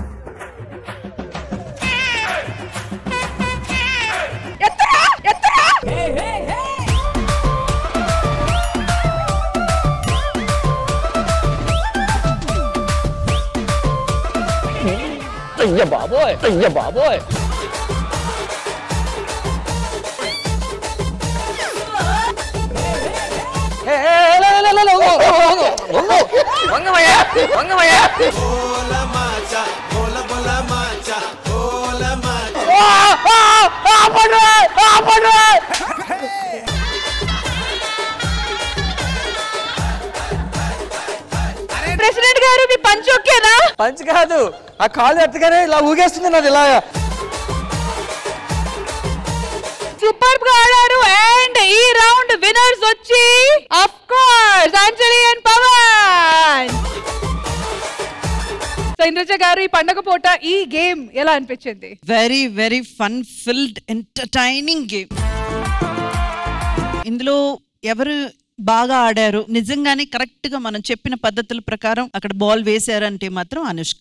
అయ్య బాబోయ్ అయ్య బాబోయ్ ప్రెసిడెంట్ గారు మీ పంచ్ ఓకేనా పంచ్ కాదు ఆ కాలు ఎత్తగానే ఇలా ఊగేస్తుంది నాది ఇలా సూపర్ గా ఆడారు అండ్ ఈ రౌండ్ విన్నర్స్ వచ్చి of course Anjali and Pavan so Indraja garu ఈ పండగ పూట ఈ గేమ్ ఎలా అనిపించింది very very fun filled entertaining game ఇందులో ఎవరు బాగా ఆడారు నిజంగానే కరెక్ట్ గా మనం చెప్పిన పద్ధతుల ప్రకారం అక్కడ బాల్ వేశారంటే మాత్రం అనుష్క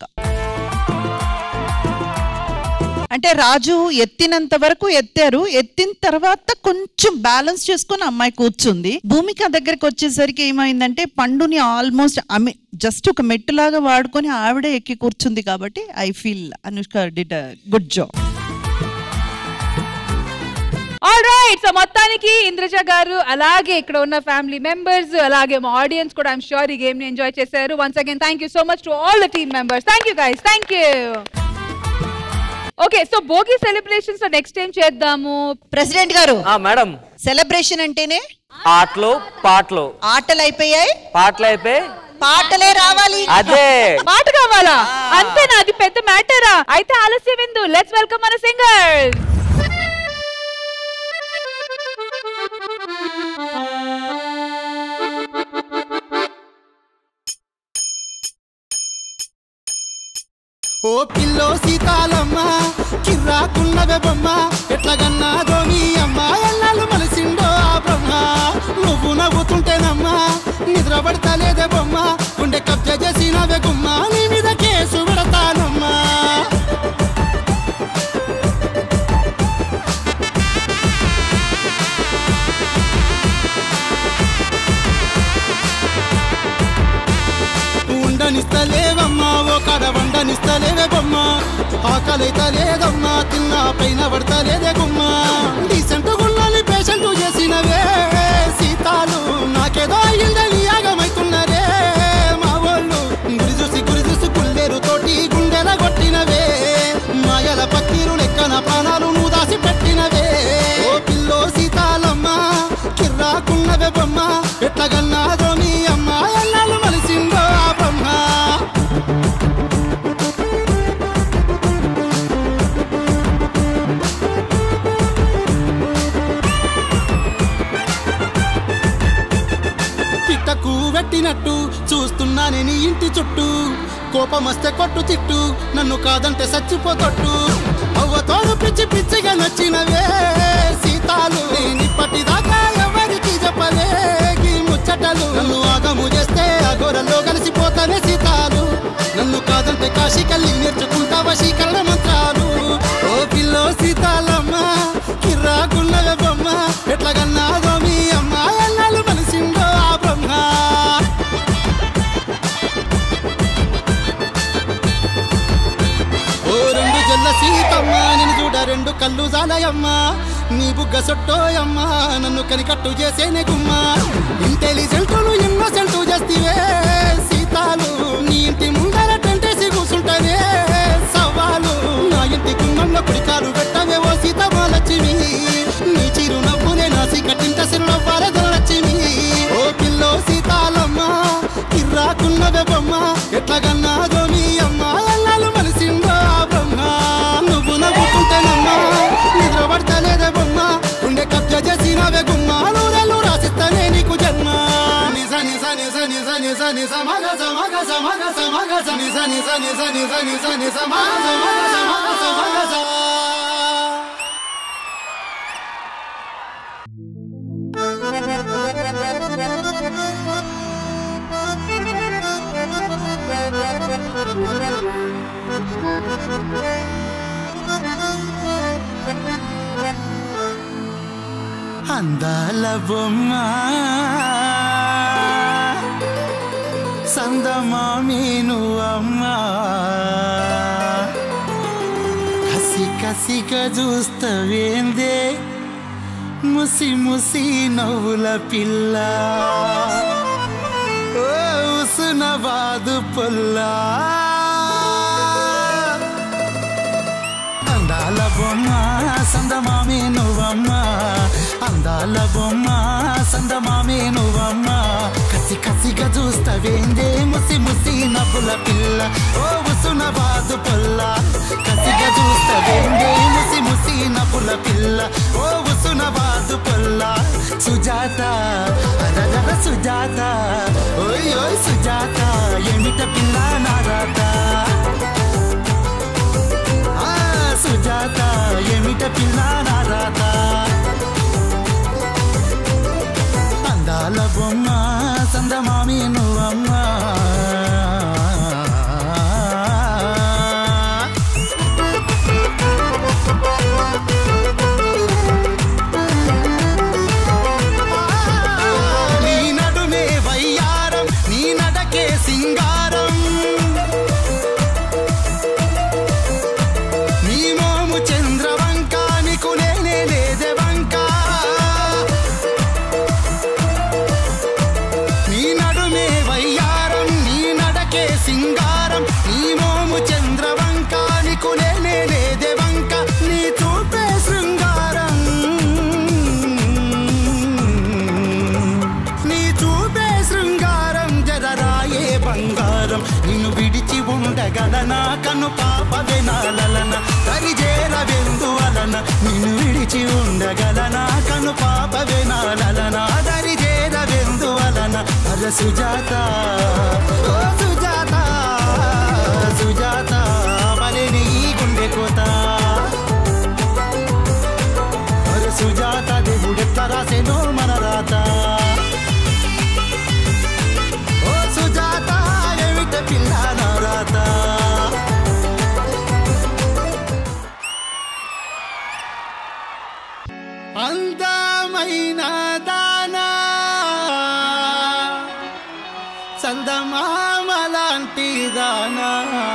అంటే రాజు ఎత్తినంత వరకు ఎత్తారు ఎత్తిన తర్వాత కొంచెం బ్యాలెన్స్ చేసుకొని అమ్మాయి కూర్చుంది భూమిక దగ్గరికి వచ్చేసరికి ఏమైందంటే పండుని ఆల్మోస్ట్ అమి జస్ట్ ఒక మెట్టులాగా వాడుకొని ఆవిడే ఎక్కి కూర్చుంది కాబట్టి I feel Anushka did good job all right so మొత్తానికి ఇంద్రజ గారు అలాగే ఇక్కడ ఉన్న ఫ్యామిలీ మెంబర్స్ అలాగే మా ఆడియన్స్ కూడా ఐఎమ్ షూర్ ఈ గేమ్ ని ఎంజాయ్ చేశారు once again thank you so much to all the team members thank you guys thank you okay so Bhogi celebrations లో నెక్స్ట్ టైం చేద్దాము ప్రెసిడెంట్ గారు మేడం సెలబ్రేషన్ అంటేనే ఆటలు పాటలు ఆటలు అయిపోయాయి పాటలు అయిపోయి పాటలే రావాలి అదే మాట కావాలా అంతేనా అది పెద్ద మ్యాటరా అయితే ఆలస్యం ఎందు లెట్స్ వెల్కమ్ మన సింగర్స్ ఓ పిల్లో సీతాలమ్మ కిర్రాకున్నవే బొమ్మ ఎట్లగన్నా ధోని అమ్మ ఎన్నాళ్ళు మలిసిండో ఆ బ్రహ్మ నువ్వు నవ్వుతుంటేనమ్మా నిద్ర పడతలేదే బొమ్మ గుండె కబ్జ చేసినవే గుమ్మ నీ మీద కేసు పెడతానమ్మా ఉండనిస్తలేవమ్మా ఓ కడ వండనిస్తలేవే బొమ్మ ఆకలైతే లేదమ్మా తిన్నా పైన పడతలేదే గుమ్మ డీసెంట్ గుళ్ళని పేషెంట్ చేసినవే సీతాలు నాకేదో అయ్యిందని యాగమైతున్నరే మా వాళ్ళు గురి చూసి గురి చూసి గుండెరు తోటి గుండెల కొట్టినవే మాయల పక్కీరు లెక్కన ప్రాణాలు నువ్వు దాసి పెట్టినవే ఓ పిల్లో సీతాలమ్మ కిర్రాకున్నవే బొమ్మ ఎట్లగన్నాదో మీ అమ్మ ఎన్నాళ్ళు మలిసిందో ఆ బ్రహ్మ పిట్టకు వెట్టినట్టు చూస్తున్నానే నీ ఇంటి చుట్టూ కోపమస్తే కొట్టు తిట్టు నన్ను కాదంటే చచ్చిపోతొట్టు అవ్వ తోడు పిచ్చి పిచ్చిగా నచ్చినవే సీతాలు నేనిప్పటిదాకా ఎవరికి చెప్పలే ఈ ముచ్చటలు నన్ను ఆగము చేస్తే అఘోరలో కలిసిపోతానే సీతాలు నన్ను కాదంటే కాశీకెళ్ళి నేర్చుకుంటా వశీకరణ మంత్రాలు ఓ పిల్లో సీతాలమ్మ కిర్రాకున్నవే బొమ్మ ఎట్లాగన్నాదో మీ అమ్మ ఎన్నాళ్ళు మనిసిందో ఆ బ్రహ్మ ఓ రెండు జల్ల సీతమ్మ నేను చూడ రెండు కళ్ళు జాలయమ్మ నీ బుగ్గ సొట్టోయమ్మ నన్ను కనికట్టు చేసేనే గుమ్మ ఇంటెలిజెంటులు ఇన్నోసెంటు చేస్తివే సీతాలు నీ ఇంటి ముందర టెంటేసి కూర్చుంటానే సవాలు నా ఇంటి గుమ్మంలో కుడికాలు పెట్టవే ఓ సీతమ్మ లక్ష్మి నీ చిరు నవ్వునే నాసి కట్టింట సిరునవ్వాల లక్ష్మి ఓ పిల్లో సీతాలమ్మ కిర్రాకున్నవే బొమ్మ ఎట్లాగన్నాదో మీ అమ్మ ఎన్నాళ్ళు మనిసిందో ఆ బ్రహ్మ నువ్వు నవ్వుకుంటేనమ్మా నిద్ర పడతలేదే బొమ్మ ఉండే కబ్జా చేసినవే గుమ్మ నూరెళ్ళు రాసిస్తానే నీకు జన్మ నిజ నిజ నిజ నిజ నిజ నిజ మగ సమగ సమగ సమగ స నిజ నిజ నిజ నిజ నిజ నిజ మగ సమగ సమగ సమగ స అందాల బొమ్మ సందమామి నువ్వమ్మా కసి కసిగా చూస్తవేందే ముసి ముసి నవ్వుల పిల్ల ఓ ఉసునబాదు పొల్లా అందాల బొమ్మ సందమామి నువ్వమ్మ అందాల బొమ్మ సందమామి నువ్వమ్మ కసి కసిగా చూస్తవేందే ముసి ముసి నవ్వుల పిల్ల ఓ ఉసున బాదు పొల్ల కసిగా చూస్తవేందే ముసి ముసి నవ్వుల పిల్ల ఓ ఉసున బాదు పొల్ల సుజాత అరగర సుజాత ఓయ్ ఓయ్ సుజాత ఏమిట పిల్ల నారాత ఆ సుజాత ఏమిట పిల్ల నారాత అందాల బొమ్మ సందమామి నువ్వమ్మ నీ నడుమే వయ్యారం నీ నడకే సింగారం నీ మోము చంద్రవంక నీకు నేనే లేదే వంక నీ నడుమే వయ్యారం నీ నడకే సింగారం నీ మోము చంద్రవంక నీకు నేనే లేదే వంక నీ చూపే శృంగారం నీ చూపే శృంగారం జరరాయే బంగారం నిన్ను విడిచి ఉండగలనా కను పాప వినాలన దరిజేర వెందువలన నిన్ను విడిచి ఉండగలనా కను పాప వినాలన దరిజేర వెందువలన అర సుజాత ఓ సుజాత సుజాత మలి నీ గుండె కోత అరే సుజాత దేవుడెట్ల రాసెను మన రాత ఓ సుజాత ఏమిట పిల్ల నా రాత అందమైన దానా చందమామలాంటి దానా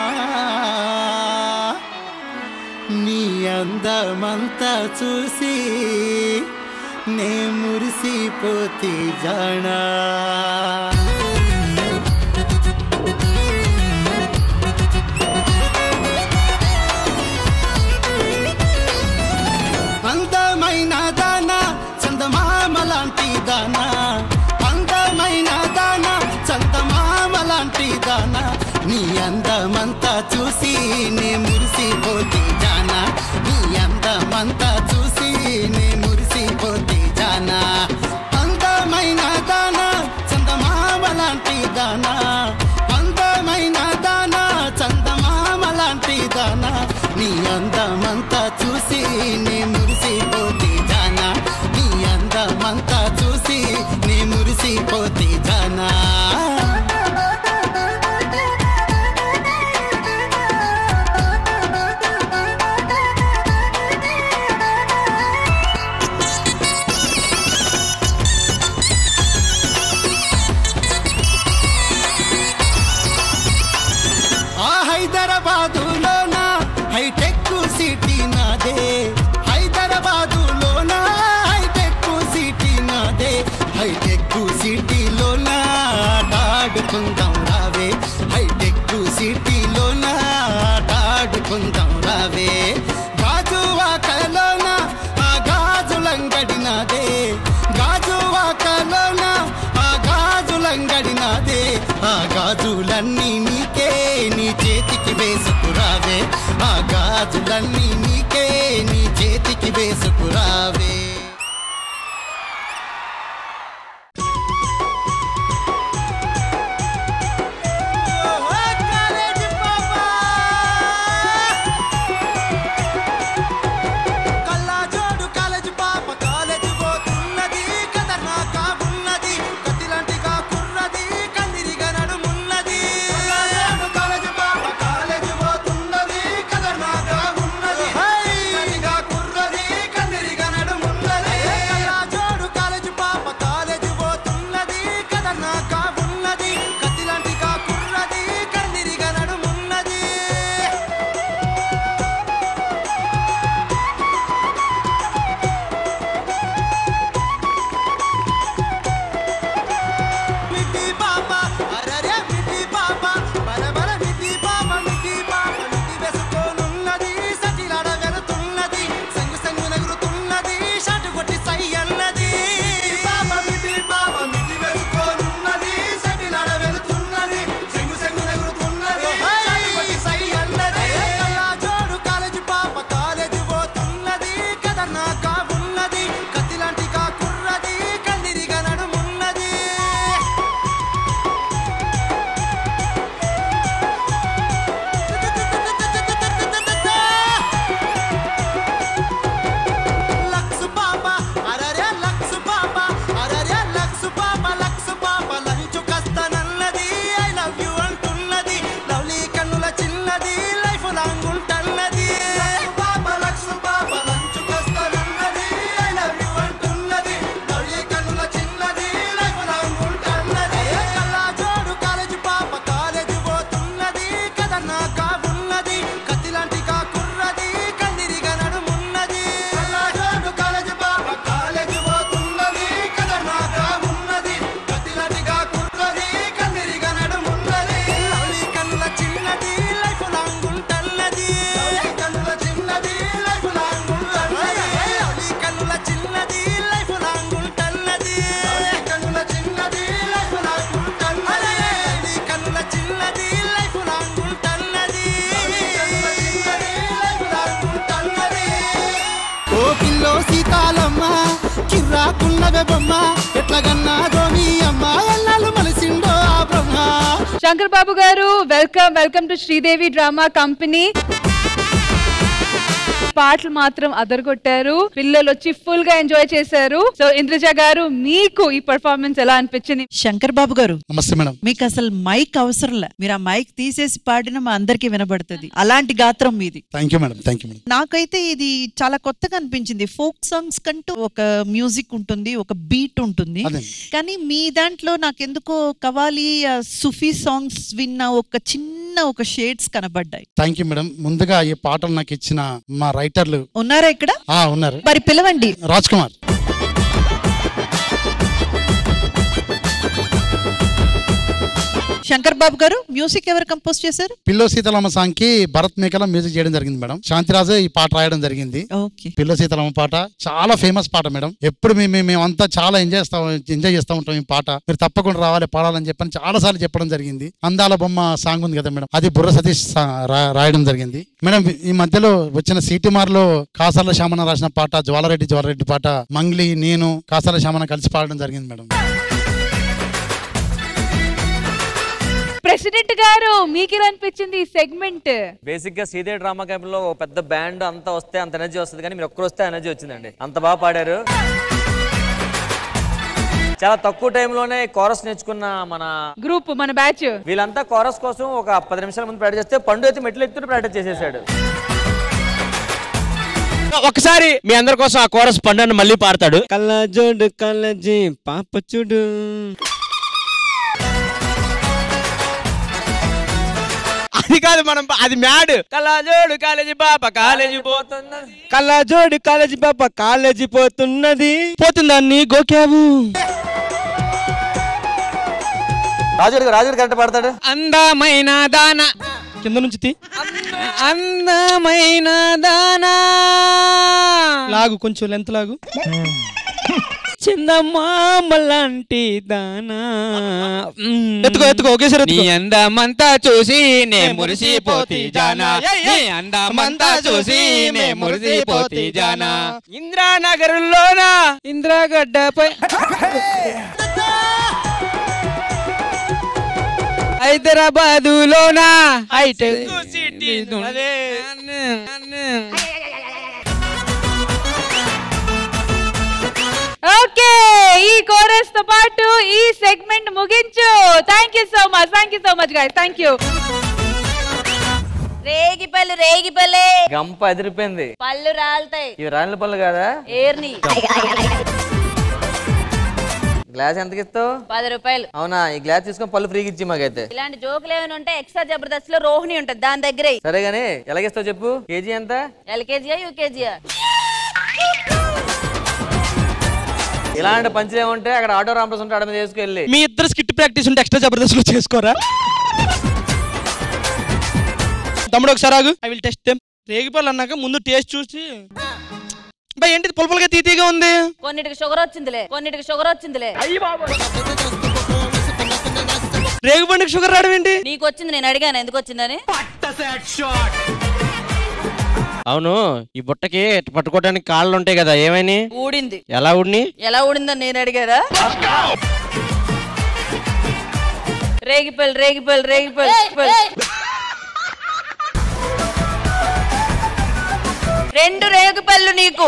నీ అందమంతా చూసి నే మురిసిపోతే జానా అందమైన దానా చందమామలాంటి దానా అందమైన దానా చందమామలాంటి దానా నీ అందమంతా చూసి నే మురిసిపోతే జానా నీ అందమంతా చూసి నే మురిసిపోతే జానా అందమైన దానా చందమామలాంటి దానా అందమైన దానా చందమామలాంటి దానా నీ అందమంతా చూ హైటెక్ సిటీలోన ఆటాడుకుందాం రావే హైటెక్ సిటీలోన ఆటాడుకుందాం రావే గాజు వాకలోన ఆ గాజులంగడి నాదే గాజు వాకలోన ఆ గాజులంగడి నాదే ఆ గాజులన్నీ నీకే నీ చేతికి వేసుకురావే ఆ గాజులన్నీ నీకే నీ చేతికి వేసుకురావే కళ్ళజోడు కాలేజీ పాప కాలేజీ పోతున్నది కదర్నాక ఉన్నది కత్తిలాంటిగా కుర్రది కందిరిగా నడుమున్నది కళ్ళజోడు కాలేజీ పాప కాలేజీ పోతున్నది కదర్నాక ఉన్నది కందిరిగా కుర్రది కందిరిగా నడుమున్నది కళ్ళజోడు కాలేజీ పాప కాలేజీ పోతున్నది కదర్నాక ఉన్నది కత్తిలాంటిగా కుర్రది కందిరిగా నడుమున్నది మిట్టి పాప అరరే మిట్టి పాప బరబర మిట్టి పాప మిట్టి పాప మిట్టి వేసుకోనున్నది సటిలాడ వెళుతున్నది సంగు సంగు నగురుతున్నది షాటు కొట్టి సై అన్నది పాప మిట్టి పాప మిట్టి వేసుకోనున్నది సటిలాడ వెళుతున్నది సంగు సంగు నగురుతున్నది షాటు కొట్టి సై అన్నది జోడు కాలేజీ పాప కాలేజీ పోతున్నది కదన్నాక ఉన్నది కత్తిలాంటి కా కుర్రది కందిరిగా నడుమున్నది లక్సు పాప అరరే లక్సు పాప అరరే లక్సు పాప లక్సు పాప లంచు కస్తనన్నది ఐ లవ్ యు అంటున్నది లవ్లీ కన్నుల చిన్నది లైఫ్ లాంగ్ ఉంటన్నది పాప లక్సు పాప లంచు కస్తనన్నది ఐ లవ్ యు అంటున్నది లవ్లీ కన్నుల చిన్నది లైఫ్ లాంగ్ ఉంటన్నది కల్లా జోడు కాలేజీ పాప కాలేజీ పోతున్నది కదన్నాక ఉన్నది కత్తిలాంటి కా కుర్రది కందిరిగా నడుమున్నది కల్లా జోడు కాలేజీ పాప కాలేజీ పోతున్నది కదన్నాక ఉన్నది కత్తిలాంటి కా కుర్రది కందిరిగా నడుమున్నది లవ్లీ కన్నుల చిన్నది లైఫ్ లాంగ్ ఉంటన్నది లవ్లీ కన్నుల చిన్నది లైఫ్ లాంగ్ ఉంటన్నది లవ్లీ కన్నుల చిన్నది లైఫ్ లాంగ్ ఉంటన్నది లవ్లీ కన్నుల చిన్నది లైఫ్ లాంగ్ ఉంటన్నది లవ్లీ కన్నుల చిన్నది లైఫ్ లాంగ్ ఉంటన్నది లవ్లీ కన్నుల చిన్నది లైఫ్ లాంగ్ ఉంటన్నది ఓ పిల్లో సీతాలమ్మ కిర్రాకున్నవే బొమ్మ ఎట్లగన్నా గోని అమ్మ ఎన్నాళ్ళు మలిసిండో ఆ బ్రహ్మ Shankar Babu garu welcome welcome to Sridevi drama company పాటలు మాత్రం అదరగొట్టారు పిల్లలు వచ్చి ఫుల్ గా ఎంజాయ్ చేశారు సో ఇంద్రజ గారు మీకు ఈ పర్ఫార్మెన్స్ ఎలా అనిపించింది శంకర్ బాబు గారు నమస్తే మేడం మీకు అసలు మైక్ అవసరంలే మీరు ఆ మైక్ తీసేసి పాడిన మా అందరికి వినబడుతుంది అలాంటి గాత్రం మీది thank you madam thank you madam నాకైతే ఇది చాలా కొత్తగా అనిపించింది ఫోక్ సాంగ్స్ కంటూ ఒక మ్యూజిక్ ఉంటుంది ఒక బీట్ ఉంటుంది అదే. కానీ మీ దాంట్లో నాకెందుకో కవాలి ఆ సుఫీ సాంగ్స్ విన్న ఒక చిన్న ఒక షేడ్స్ కనబడ్డాయి థ్యాంక్ యూ మేడం ముందుగా ఈ పాటలు నాకు ఇచ్చిన మా రైటర్లు ఉన్నారా ఇక్కడ ఆ ఉన్నారు మరి పిలవండి రాజ్ కుమార్ శంకర్ బాబు గారు మ్యూజిక్ ఎవరు కంపోజ్ చేశారు పిల్లో సీతలమ్మ సాంగ్ కి భరత్ మేకల మ్యూజిక్ చేయడం జరిగింది మేడం శాంతిరాజే ఈ పాట రాయడం జరిగింది పిల్లో సీతలమ్మ పాట చాలా ఫేమస్ పాట మేడం ఎప్పుడు మేము మేమంతా చాలా ఎంజాయ్ చేస్తాం ఎంజాయ్ చేస్తూ ఉంటాం ఈ పాట మీరు తప్పకుండా రావాలి పాడాలని చెప్పని చాలా సార్లు చెప్పడం జరిగింది అందాల బొమ్మ సాంగ్ ఉంది కదా మేడం అది బుర్ర సతీష్ సా- రా- రాయడం జరిగింది మేడం ఈ మధ్యలో వచ్చిన సిటీమార్ లో కాసాల శ్యామన రాసిన పాట జ్వాలారెడ్డి జ్వాలారెడ్డి పాట మంగ్లీ నేను కాసాల శ్యామన కలిసి పాడడం జరిగింది మేడం ప్రెసిడెంట్ గారు మీకు ఎలా అనిపించింది ఈ సెగ్మెంట్ బేసిక్ గా శ్రీదేవి డ్రామా క్యాంప్ లో ఒక పెద్ద బ్యాండ్ అంతా వస్తే అంత ఎనర్జీ వస్తుంది కానీ మీరు ఒక్కరు వస్తే ఎనర్జీ వచ్చిందండి అంత బాగా పాడారు చాలా తక్కువ టైంలోనే కోరస్ నేర్చుకున్న మన గ్రూప్ మన బ్యాచ్ వీళ్ళంతా కోరస్ కోసం ఒక పది నిమిషాల ముందు ప్రాక్టీస్ చేస్తే పండు అయితే మెట్లు ఎక్కుతూ ప్రాక్టీస్ చేసేసాడు ఒకసారి మీ అందరి కోసం ఆ కోరస్ పండుని మళ్ళీ పాడతాడు కళ్ళ జోడు కళ్ళజీ పాప చూడు అది కాదు మనం అది మ్యాడ్ కళ్ళజోడు కాలేజీ పాప కాలేజీ పోతున్నది కళ్ళజోడు కాలేజీ పాప కాలేజీ పోతున్నది పోతుందాన్ని గోకావు రాజుడు రాజుడు కరెక్ట్ పాడతాడు అందమైన దాన కింద నుంచి తీ అందమైన దానా లాగు కొంచెం లెంత్ లాగు చందమామ లాంటి దానా ఎత్తుకో ఎత్తుకో ఒకేసారి నీ ఎత్తుకో అందమంతా చూసి నే మురిసిపోతి జానా నీ అందమంతా చూసి నే మురిసిపోతి జానా ఇంద్రానగర్లోన ఇంద్రాగడ్డపై హైదరాబాదులోన హైటెక్ ఓకే ఈ కోరస్ తో పాటు ఈ సెగ్మెంట్ ముగించు thank you so much thank you so much guys thank you రేగిపల్లి రేగిపల్లి గంప ఎదిరిపోయింది పళ్ళు రాలుతాయి ఇవి రాణిల పళ్ళు కాదా ఏర్ని గ్లాస్ ఎంతకి ఇస్తావు పది రూపాయలు అవునా ఈ గ్లాస్ తీసుకొని పళ్ళు ఫ్రీగా ఇచ్చి మాకైతే ఇలాంటి జోకులు ఏమైనా ఉంటే ఎక్స్ట్రా జబర్దస్త్ లో రోహిణి ఉంటది దాని దగ్గరే సరే గానీ ఎలాగిస్తావు చెప్పు కేజీ ఎంత ఎల్కేజీయా యూకేజీయా ఇలాంటి పంచులు ఏముంటే అక్కడ ఆటో రాంప్రస్ ఉంటే ఆడ మీద వేసుకెళ్ళి మీ ఇద్దరు స్కిట్ ప్రాక్టీస్ ఉంటే ఎక్స్ట్రా జబర్దస్త్ లో చేసుకోరా తమ్ముడు ఒకసారి ఆగు ఐ విల్ టెస్ట్ దెమ్ రేగిపళ్ళు అన్నాక ముందు టేస్ట్ చూసి బా ఏంటిది పులపలుగా తీతీగా ఉంది కొన్నిటికి షుగర్ వచ్చిందిలే కొన్నిటికి షుగర్ వచ్చిందిలే రేగిపండుకి షుగర్ రావడం ఏంటి నీకు వచ్చింది నేను అడిగాను ఎందుకు వచ్చిందని అవును ఈ బుట్టకి ఇట్ట పట్టుకోవడానికి కాళ్ళు ఉంటాయి కదా ఏమైనా ఊడింది ఎలా ఉడిని ఎలా ఊడిందని నేను అడిగారా రేగిపల్లి రేగిపల్లి రేగిపల్లి రేగిపల్లి. రెండు రేగిపళ్ళు నీకు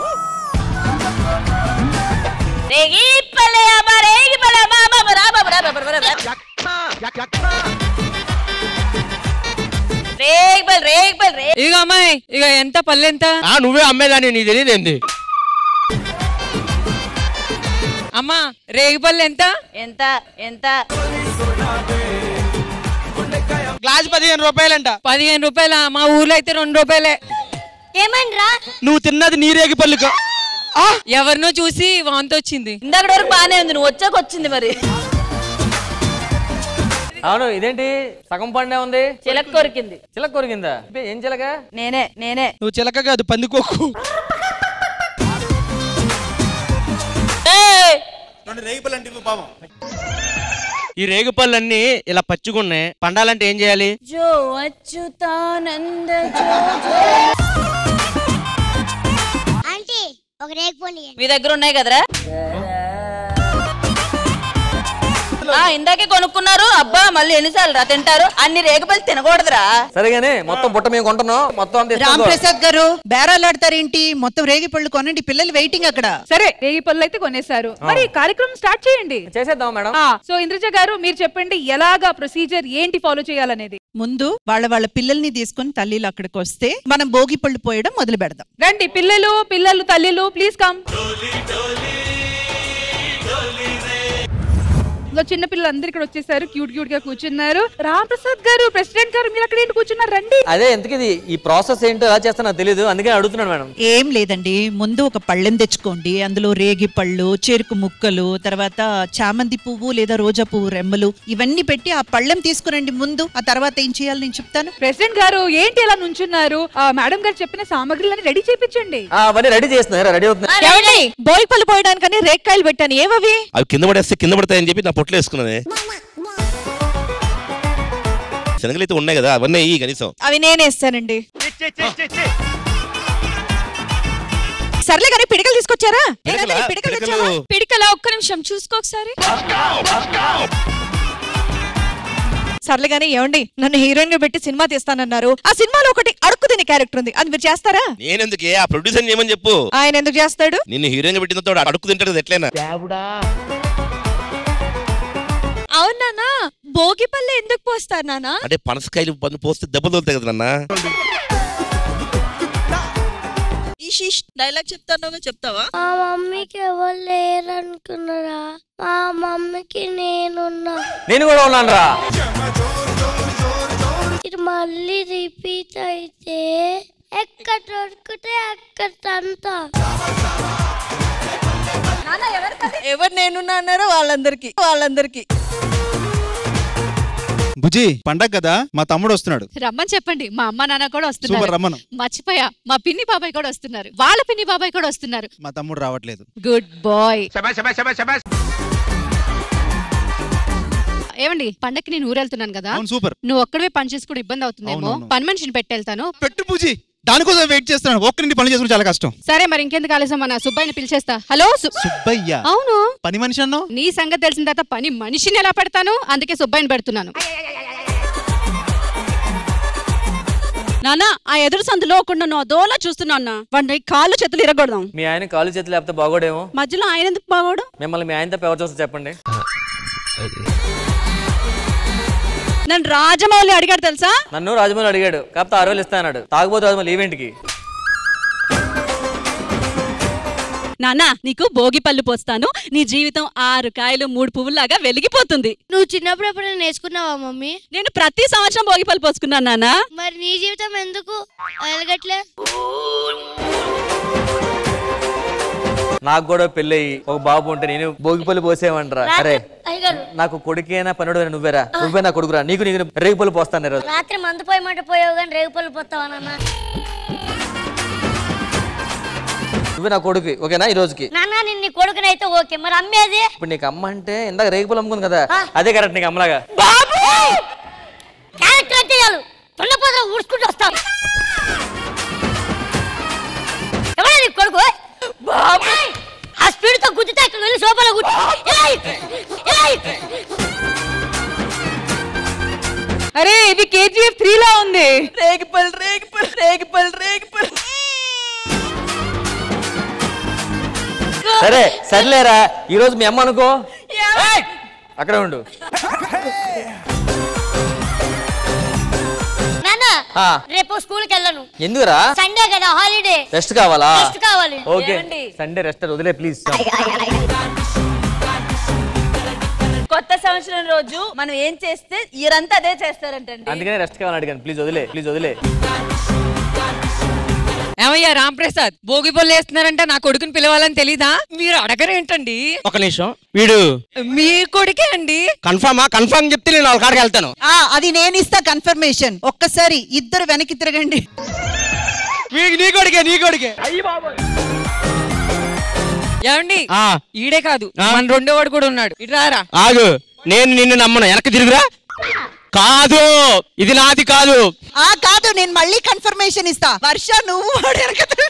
రేగిపల్లి అమ్మ రేగిపల్లి అమ్మ అమ్మ అమ్మ రా బాబు, రా బాబు, రా బాబు. రేగిపల్లి రేగిపల్లి రే ఇక అమ్మాయి ఇక ఎంత పల్లె ఎంత ఆ నువ్వే అమ్మేదాన్ని నీకు తెలియదు ఏంది అమ్మా రేగిపల్లి ఎంత ఎంత ఎంత గ్లాస్ పదిహేను రూపాయలంట పదిహేను రూపాయల మా ఊర్లో అయితే రెండు రూపాయలే ఏమనరా నువ్వు తిన్నది నీ రేగిపల్లిక ఎవరినో చూసి వాంతి వచ్చింది ఇందాక వరకు బానే ఉంది నువ్వు వచ్చాక వచ్చింది మరి అవును ఇదేంటి సగం పండే ఉంది చిలక కొరికింది చిలక కొరికిందా ఇబ్బే, ఏం చిలక నేనే నేనే నువ్వు చిలక కాదు పందికొక్కు ఈ రేగుపళ్ళన్నీ ఇలా పచ్చుకున్నాయి పండాలంటే ఏం చేయాలి జో అచ్యుతానంద జో ఆంటీ ఒక రేగు పోనీ మీ దగ్గర ఉన్నాయి కదరా ఆ ఇందాకే కొనుక్కున్నారు అబ్బా మళ్ళీ ఎన్నిసార్లు రా తింటారు అన్ని రేగుపల్లి తినకూడదురా సరేగానే మొత్తం బుట్ట మేము కొంటున్నాం మొత్తం అంత ఇస్తాం రామ్ దో. ప్రసాద్ గారు బేరాలాడతారేంటి మొత్తం రేగి పళ్ళు కొనండి పిల్లలు వెయిటింగ్ అక్కడ సరే రేగి పళ్ళు అయితే కొనేశారు మరి కార్యక్రమం స్టార్ట్ చేయండి చేసేద్దాం మేడం సో ఇంద్రజ గారు మీరు చెప్పండి ఎలాగా ప్రొసీజర్ ఏంటి ఫాలో చేయాలనేది ముందు వాళ్ళ వాళ్ళ పిల్లల్ని తీసుకొని తల్లిలు అక్కడికి వస్తే మనం భోగి పళ్ళు పోయడం మొదలు పెడదాం రండి పిల్లలు పిల్లలు తల్లిలు ప్లీజ్ కమ్ ఇదిగో చిన్న పిల్లలు అందరు ఇక్కడ వచ్చేసారు క్యూట్ క్యూట్ గా కూర్చున్నారు రామ్ ప్రసాద్ గారు ప్రెసిడెంట్ గారు మీరు అక్కడ ఏంటి కూర్చున్నారు రండి అదే ఎందుకు ఇది ఈ ప్రాసెస్ ఏంటో ఎలా చేస్తా నాకు తెలియదు అందుకే అడుగుతున్నాను మేడం ఏం లేదండి ముందు ఒక పళ్ళెం తెచ్చుకోండి అందులో రేగి పళ్ళు చెరుకు ముక్కలు తర్వాత చామంతి పువ్వు లేదా రోజా పువ్వు రెమ్మలు ఇవన్నీ పెట్టి ఆ పళ్ళెం తీసుకురండి ముందు ఆ తర్వాత ఏం చేయాలి నేను చెప్తాను ప్రెసిడెంట్ గారు ఏంటి అలా నుంచున్నారు ఆ, మేడం గారు చెప్పిన సామాగ్రిలన్నీ రెడీ చేయించండి ఆ, అవన్నీ రెడీ చేస్తున్నారు రెడీ అవుతున్నారు ఏమండి భోగి పళ్ళు పోయడానికని రేక్కాయలు పెట్టాను ఏవవి అవి కింద పడేస్తే కింద పడతాయని చెప్పి నా పొట్లు వేసుకున్నది శనగలు అయితే ఉన్నాయి కదా అవన్నీ ఈ కనీసం అవి నేనేస్తానండి సర్లే కానీ పిడికలు తీసుకొచ్చారా పిడకలా? పిడికలు పిడకలు. తెచ్చావా? పిడికలా ఒక్క నిమిషం చూసుకో ఒకసారి సర్లే కానీ ఏమండి నన్ను హీరోయిన్ గా పెట్టి సినిమా తీస్తానన్నారు ఆ సినిమాలో ఒకటి అడుక్కు తినే క్యారెక్టర్ ఉంది అది మీరు చేస్తారా నేనెందుకే ఆ ప్రొడ్యూసర్ చేయమని చెప్పు ఆయన ఎందుకు చేస్తాడు నిన్ను హీరోయిన్ పెట్టిన తోడు అడుక్కు తింటాడు కదా ఎట్లయినా అవునా భోగి పల్లె ఎందుకు పోస్తారు నానా అంటే పనసకాయలు పన్ను పోస్తే దెబ్బలు తోలుతాయి కదా నాన్న ఈషీష్ డైలాగ్ చెప్తాను చెప్తావా మా మమ్మీకి ఎవరు లేరనుకున్నారా మా మమ్మీకి నేనున్నా నేను కూడా ఉన్నాను రా ఇది మళ్ళీ రిపీట్ అయితే ఎక్కడ దొరికితే అక్కడ తంతా ఎవరు నేనున్నా అన్నారో వాళ్ళందరికి వాళ్ళందరికి బుజి పండగ కదా మా తమ్ముడు వస్తున్నాడు రమ్మని చెప్పండి మా అమ్మ నాన్న కూడా సూపర్ వస్తున్నారు రమ్మను మర్చిపోయా మా పిన్ని బాబాయ్ కూడా వస్తున్నారు వాళ్ళ పిన్ని బాబాయ్ కూడా వస్తున్నారు మా తమ్ముడు రావట్లేదు గుడ్ బాయ్ ఏమండి పండక్కి నేను ఊరెళ్తున్నాను కదా అవును సూపర్ నువ్వు ఒక్కడే పని చేసుకుని ఇబ్బంది అవుతుందేమో అవునవును. పని మనిషిని పెట్టెళ్తాను పెట్టు పూజి దానికోసం వెయిట్ చేస్తున్నాను ఒక్కరింటి పనులు చేసుకుని చాలా కష్టం సరే మరి ఇంకెందుకు ఆలస్యం మన సుబ్బయ్యని పిలిచేస్తా హలో సు- సుబ్బయ్య అవును పని మనిషి అన్నావు నీ సంగతి తెలిసిన తర్వాత పని మనిషిని ఎలా పెడతాను అందుకే సుబ్బయ్యని పెడుతున్నాను నాన్న ఆ ఎదురు సందులో ఒకడు నువ్వు దోలా చూస్తున్నా అన్న వాడి కాళ్ళు చేతులు ఇరగొడదాం మీ ఆయన కాలు చేతులు లేకపోతే బాగోడేమో మధ్యలో ఆయన ఎందుకు బాగోడు మిమ్మల్ని మీ ఆయనతో ఎవరు చూస్తే చెప్పండి నన్ను రాజమౌళి అడిగాడు తెలుసా నన్ను రాజమౌళి అడిగాడు కాకపోతే ఆరు వేలు ఇస్తా అన్నాడు తాగబోతు రాజమౌళి ఈవెంట్కి నాన్న నీకు భోగి పళ్ళు పోస్తాను నీ జీవితం ఆరు కాయలు మూడు పువ్వులాగా వెలిగిపోతుంది నువ్వు చిన్నప్పుడు ఎప్పుడైనా నేర్చుకున్నావా మమ్మీ నేను ప్రతి సంవత్సరం భోగి పళ్ళు పోసుకున్నాను నాన్న మరి నీ జీవితం ఎందుకు ఎలగట్లే నాకు కూడా పెళ్ళయి ఒక బాబు ఉంటే నేను భోగిపల్లి పోసేమంటారా అరే అయ్యగారు నాకు కొడుకేనా పనుడు నువ్వేరా నువ్వే నా కొడుకురా నీకు నీకు రేగుపల్లి పోస్తాను ఈరోజు రాత్రి మందు పోయమంటే పోయావు కానీ రేగుపల్లి పోతావా నాన్న నువ్వే నా కొడుకు ఓకేనా ఈ రోజుకి నాన్న నేను నీ కొడుకునైతే ఓకే మరి అమ్మేది ఇప్పుడు నీకు అమ్మ అంటే ఇందాక రేగుపల్లి అమ్ముకుంది కదా అదే కరెక్ట్ నీకు అమ్మలాగా క్యారెక్టర్ అంటే చాలు తొండపోత ఊడ్చుకుంటూ వస్తాం ఎవరా నీ కొడుకు ఏయ్! ఆ స్పీడ్ తో గుద్దితే ఇక్కడ వెళ్ళి సోఫాలో కూర్చో ఏయ్! ఏయ్! అరే ఇది కేజీఎఫ్ త్రీ లా ఉంది రేగిపల్ రేగిపల్ రేగిపల్ రేగిపల్ సరే సర్లేరా ఈ రోజు మీ అమ్మ అనుకో అక్కడే ఉండు నాన్న ఆ. రేపు స్కూల్కి వెళ్ళను ఎందుకురా సండే కదా హాలిడే రెస్ట్ కావాలా రెస్ట్ కావాలి ఓకే ఏమండి? సండే రెస్ట్ వదిలే ప్లీజ్ కొత్త సంవత్సరం రోజు మనం ఏం చేస్తే ఇయరంతా అదే చేస్తారంటండి అందుకనే రెస్ట్ కావాలని అడిగాను ప్లీజ్ వదిలే ప్లీజ్ వదిలే ఏమయ్యా రాంప్రసాద్ భోగి పళ్ళు వేస్తున్నారంట నా కొడుకుని పిలవాలని తెలీదా మీరు అడగరేంటండి ఒక నిమిషం వీడు మీ కొడుకే అండి కన్ఫర్మా కన్ఫర్మ్ చెప్తే నేను వాళ్ళ కాడికి వెళ్తాను ఆ అది నేను ఇస్తా కన్ఫర్మేషన్ ఒక్కసారి ఇద్దరు వెనక్కి తిరగండి వీడికి నీ కొడుకే నీ కొడుకే ఏమండి ఆ. ఈడే కాదు మన రెండో వాడు కూడా ఉన్నాడు ఇటు రారా ఆగు నేను నిన్ను నమ్మను వెనక్కి తిరుగురా కాదు ఇది నాది కాదు ఆ కాదు నేను మళ్ళీ కన్ఫర్మేషన్ ఇస్తా వర్ష నువ్వు వాడు వెనక తిరగ.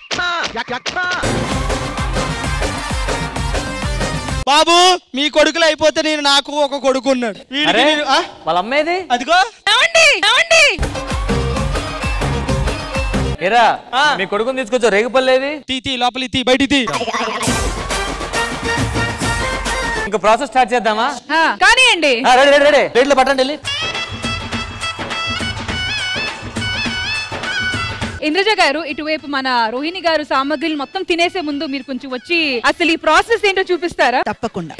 బాబు మీ కొడుకులు అయిపోతే నేను నాకు ఒక కొడుకు ఉన్నాడు వీడికి అరే నేను- ఆ? వాళ్ళ అమ్మేది అదిగో ఏమండి ఏమండి ఏరా మీ కొడుకుని తీసుకొచ్చా రేగుపల్లేది తీ తీ లోపలి తీ బయటి తీ ఇంకా ప్రాసెస్ స్టార్ట్ చేద్దామా కానివ్వండి ఆ, రెడీ రెడీ రెడీ రేట్లో పట్టండి వెళ్ళి ఇంద్రజ గారు ఇటువైపు మన రోహిణి గారు సామాగ్రిని మొత్తం తినేసే ముందు మీరు కొంచెం వచ్చి అసలు ఈ ప్రాసెస్ ఏంటో చూపిస్తారా తప్పకుండా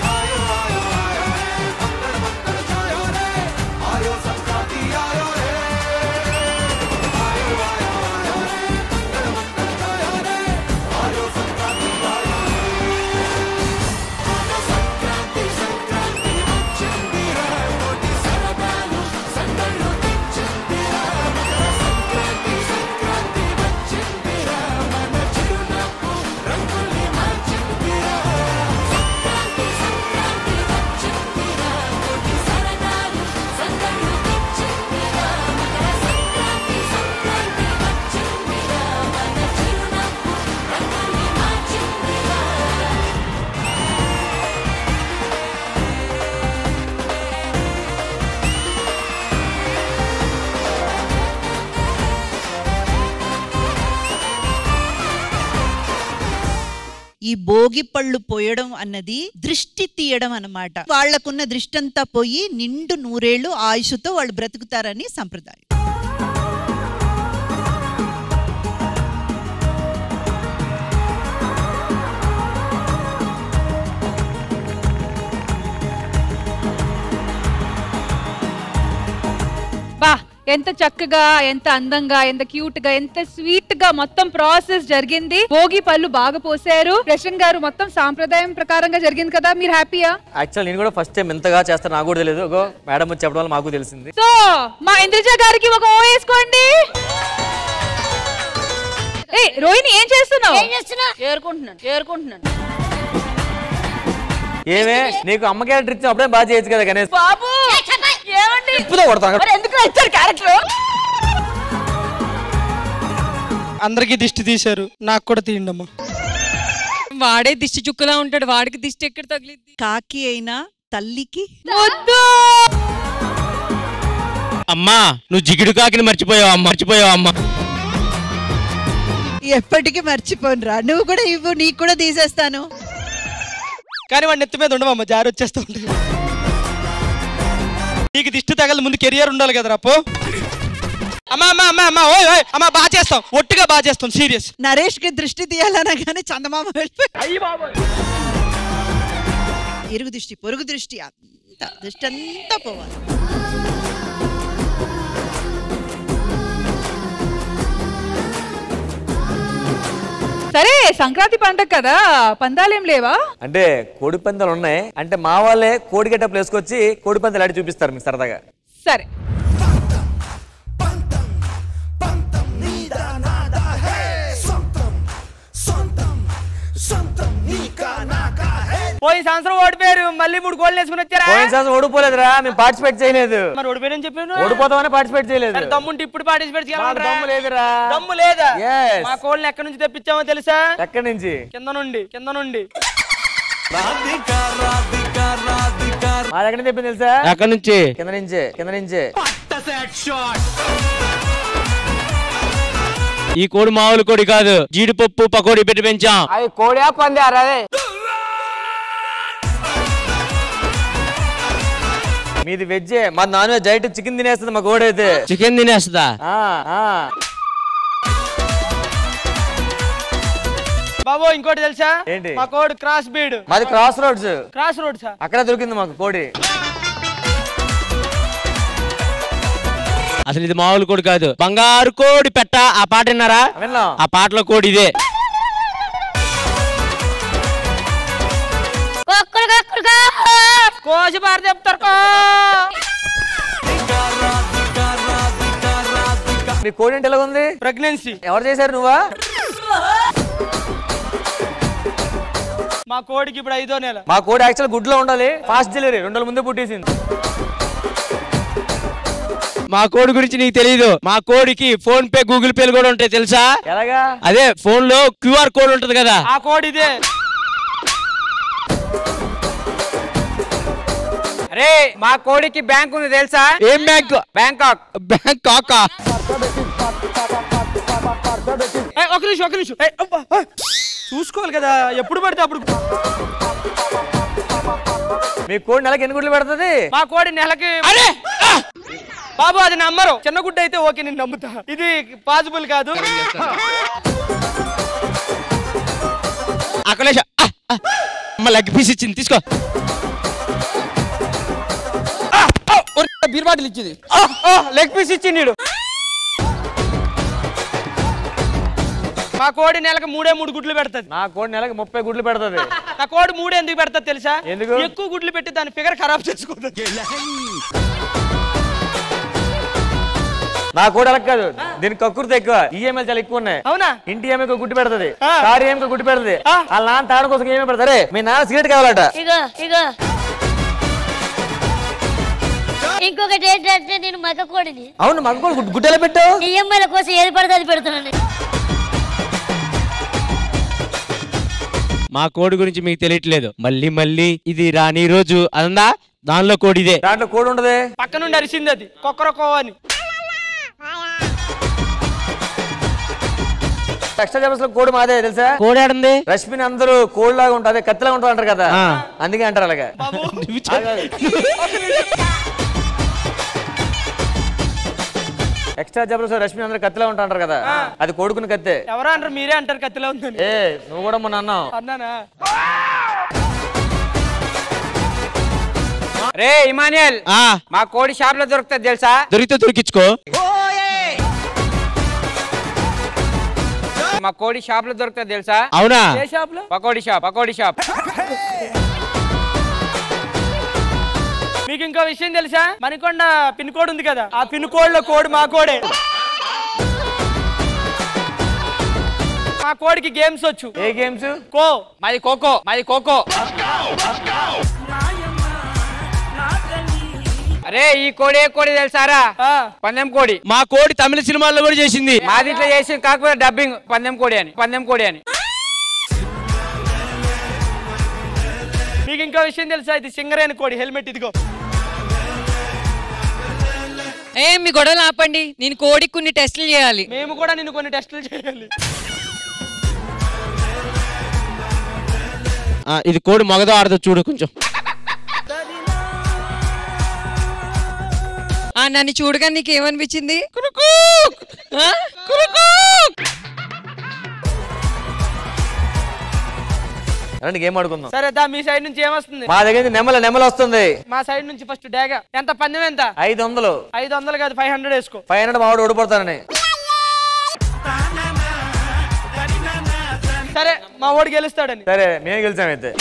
ఈ భోగి పళ్ళు పోయడం అన్నది దృష్టి తీయడం అన్నమాట వాళ్లకున్న దృష్టి అంతా పోయి నిండు నూరేళ్లు ఆయుషుతో వాళ్ళు బ్రతుకుతారని సంప్రదాయం బా ఎంత చక్కగా ఎంత అందంగా ఎంత క్యూట్ గా ఎంత స్వీట్ గా మొత్తం ప్రాసెస్ జరిగింది భోగి పళ్ళు బాగా పోసారు రషన్ గారు మొత్తం సాంప్రదాయం ప్రకారంగా జరిగింది కదా మీరు హ్యాపీయా యాక్చువల్ నేను కూడా ఫస్ట్ టైం ఎంతగా చేస్తాను నాకు కూడా తెలియదు ఒక మేడం వచ్చి చెప్పడం వల్ల మాకు తెలిసింది సో మా ఇంద్రజ గారికి ఒక ఓ వేసుకోండి ఏ రోహిణి ఏం చేస్తున్నావు ఏం చేస్తున్నా ఏరుకుంటున్నాను ఏరుకుంటున్నాను ఏమే నీకు అమ్మ క్యారెక్టర్ ఇచ్చి అప్పుడే బాగా చేయొచ్చు కదా గణేష్ బాబు ఏమండి చెప్పుతో కొడతాను. మరి ఎందుకు ఇచ్చారు క్యారెక్టర్ అందరికీ దిష్టి తీశారు నాకు కూడా తీయండి అమ్మా వాడే దిష్టి చుక్కలా ఉంటాడు వాడికి దిష్టి ఎక్కడ తగిలింది కాకి అయినా తల్లికి అమ్మా నువ్వు జిగిడు కాకిని మర్చిపోయావు అమ్మ మర్చిపోయావు అమ్మ ఎప్పటికీ మర్చిపోను రా నువ్వు కూడా ఇవ్వు నీకు కూడా తీసేస్తాను కానీ వాడి నెత్తి మీద ఉండవమ్మ జారి వచ్చేస్తూ ఉంటాయి నీకు దిష్టి తగల ముందు కెరియర్ ఉండాలి కదా రాపో అమ్మా అమ్మా అమ్మా అమ్మా ఓయ్ ఓయ్ అమ్మా బాగా చేస్తాం ఒట్టిగా బాగా చేస్తాం సీరియస్ నరేష్ కి దృష్టి తీయాలనగానే చందమామ వెళ్ళిపోయి ఇరుగు దృష్టి పొరుగు దృష్టి అంతా దృష్టి అంతా పోవాలి సరే సంక్రాంతి పండగ కదా పందాలేం లేవా అంటే కోడి పందాలు ఉన్నాయి అంటే మా వాళ్ళే కోడి గెటప్ వేసుకొచ్చి కోడి పందాలు ఆడి చూపిస్తారు మీకు సరదాగా సరే పోయిన సంవత్సరం ఓడిపోయారు మళ్ళీ మూడు కోళ్ళు వేసుకుని వచ్చారా పోయిన సంవత్సరం ఓడిపోలేదురా మేము పార్టిసిపేట్ చేయలేదు మరి ఓడిపోయారని చెప్పాను ఓడిపోతామని పార్టిసిపేట్ చేయలేదు సరే, దమ్ముంటే ఇప్పుడు పార్టిసిపేట్ మాకు దమ్ము లేదురా. దమ్ము లేదా Yes. మా కోళ్ళని ఎక్కడి నుంచి తెప్పించామో తెలుసా ఎక్కడి నుంచి కింద నుండి కింద నుండి మా దగ్గర నుంచి చెప్పింది తెలుసా ఎక్కడి నుంచి కింద నుంచే కింద నుంచే ఈ కోడి మామూలు కోడి కాదు జీడిపప్పు పకోడీ పెట్టి పెంచాం అది కోడి పంది అదే మీది వెజ్ మా నాన్ వెజ్ డైరెక్ట్ చికెన్ తినేస్తుంది మా కోడి అయితే చికెన్ తినేస్తుందా ఆ, ఆ. బాబు ఇంకోటి తెలుసా ఏంటి? మా కోడి క్రాస్ బీడ్ మాది cross roads cross road sir అక్కడ దొరికింది మాకు కోడి అసలు ఇది మామూలు కోడి కాదు బంగారు కోడి పెట్ట ఆ పాట విన్నారా విన్నాం ఆ పాటలో కోడి ఇదే కోసి పారు చెప్తారు మీ కోడి అంటే ఎలా ఉంది ప్రెగ్నెన్సీ ఎవరు చేశారు నువ్వా మా కోడికి ఇప్పుడు ఐదో నెల మా కోడి యాక్చువల్ గుడ్లో ఉండాలి ఫాస్ట్ డెలివరీ రెండు రోజుల ముందే పుట్టేసింది మా కోడి గురించి నీకు తెలియదు మా కోడికి ఫోన్ పే గూగుల్ పేలు కూడా ఉంటాయి తెలుసా ఎలాగా అదే ఫోన్ లో క్యూఆర్ కోడ్ ఉంటది కదా ఆ కోడ్ ఇదే అరే మా కోడికి బ్యాంక్ ఉంది తెలుసా ఏం బ్యాంక్ బ్యాంకాక్ బ్యాంక్ కాకా ఒక నిమిషం ఒక నిమిషం ఏయ్, అబ్బా, ఆ. చూసుకోవాలి కదా ఎప్పుడు పడితే అప్పుడు మీ కోడి నెలకి ఎన్ని గుడ్లు పెడుతుంది మా కోడి నెలకి అరే ఆ! బాబు అది నమ్మరు చిన్న గుడ్డ అయితే ఓకే నేను నమ్ముతా ఇది పాసిబుల్ కాదు అక్కలేష అమ్మ లెగ్ పీస్ ఇచ్చింది తీసుకో బీర్ బాటిల్ ఇచ్చింది లెగ్ పీస్ ఇచ్చింది నీడు మా కోడి నెలకు మూడే మూడు గుడ్లు పెడుతుంది నా కోడి నెలకి ముప్పై గుడ్లు పెడుతుంది నా కోడి మూడు ఎందుకు పెడుతుంది తెలుసా ఎందుకు? ఎక్కువ గుడ్లు పెట్టి దాని ఫిగర్ ఖరాబ్ చేసుకుంటుంది నా కోడి అలా కాదు దీనికి కక్కుర్తి ఎక్కువ ఈఎంఐలు చాలా ఎక్కువ ఉన్నాయి అవునా ఇంటి ఈఎంఐ గుడ్డు పెడుతుంది కారు ఈఎంఐ గుడ్డు పెడుతుంది వాళ్ళ నాన్న తాడు కోసం ఏమై పెడతారే మీ నాన్న సిగరెట్ కావాలట ఇగో ఇగో ఇంకొకటి ఏంటంటే నేను మగ కోడిని అవును మగ కోడి గుడ్డు- గుడ్డు ఎలా పెట్టావు ఈఎంఐల కోసం ఏది పడితే అది పెడుతున్నాను మా కోడి గురించి మీకు తెలియట్లేదు మళ్ళీ మళ్ళీ ఇది రాని రోజు అదందా దానిలో కోడి ఇదే దాంట్లో కోడి ఉండదు పక్క నుండి అరిసింది అది కొక్కరకో అని ఎక్స్ట్రా చార్జెస్ లో కోడి మాదే తెలుసా కోడి ఆడింది రష్మిని అందరూ కోడి లాగా ఉంటుంది అదే కత్తిలాగా ఉంటుంది అంటారు కదా అందుకే అంటారు అలాగా ఎక్స్ట్రా జబర్స్ రష్మి అందరూ కత్తిలా ఉంటా అంటారు కదా అది కోడుకుని కత్తే ఎవరో అంటారు మీరే అంటారు కత్తిలో ఉందని ఏ నువ్వు కూడా మొన్న అన్నావు అన్నానా రే ఇమానియల్ ఆ మా కోడి షాప్ లో దొరుకుతుంది తెలుసా దొరికితే దొరికించుకో మా కోడి షాప్ లో దొరుకుతుంది తెలుసా అవునా? ఏ షాప్ లో పకోడీ షాప్ పకోడీ షాప్ మీకు ఇంకో విషయం తెలుసా మణికొండ పిన్ కోడ్ ఉంది కదా ఆ పిన్ కోడ్ లో కోడ్ మా కోడే మా కోడికి గేమ్స్ వచ్చు ఏ గేమ్స్ కో మాది కోకో మాది కోకో అరే ఈ కోడి ఏ కోడి తెలుసారా పందెం కోడి మా కోడి తమిళ సినిమాల్లో కూడా చేసింది మా దీంట్లో చేసింది కాకపోతే డబ్బింగ్ పందెం కోడి అని పందెం కోడి అని మీకు ఇంకో విషయం తెలుసా ఇది సింగరేణి కోడి హెల్మెట్ ఇదిగో ఏ మీ గొడవలు ఆపండి నేను కోడికి కొన్ని టెస్టులు చేయాలి మేము కూడా నిన్ను కొన్ని టెస్టులు చేయాలి ఆ, ఇది కోడి మగదో ఆడదో చూడు కొంచెం ఆ నన్ను చూడగా నీకు ఏమనిపించింది ఆ? రండి గేమ్ ఆడుకుందాం సరే దా మీ సైడ్ నుంచి ఏమొస్తుంది మా దగ్గర నుంచి నెమల నెమల వస్తుంది మా సైడ్ నుంచి ఫస్ట్ డాగా ఎంత పందెం ఎంత ఐదు వందలు ఐదు వందలు కాదు ఫైవ్ హండ్రెడ్ వేసుకో ఫైవ్ హండ్రెడ్ మావాడు ఓడిపోతానని సరే మా ఓడి గెలుస్తాడని సరే మేము గెలిచామైతే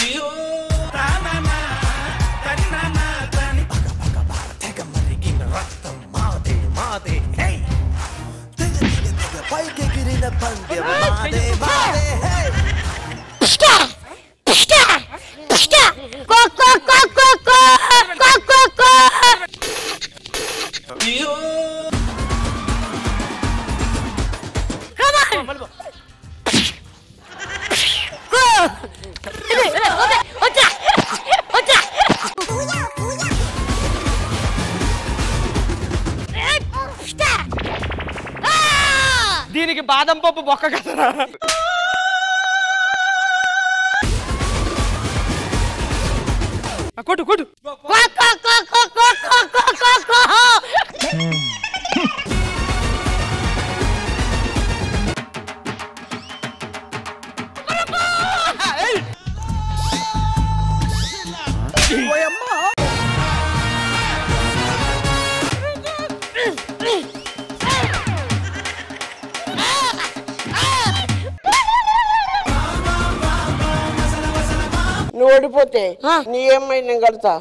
దీనికి బాదం పప్పు బొక్క కదరా ఆ, కొట్టు కొట్టు నువ్వు ఓడిపోతే నీ ఏమై నేను కడతా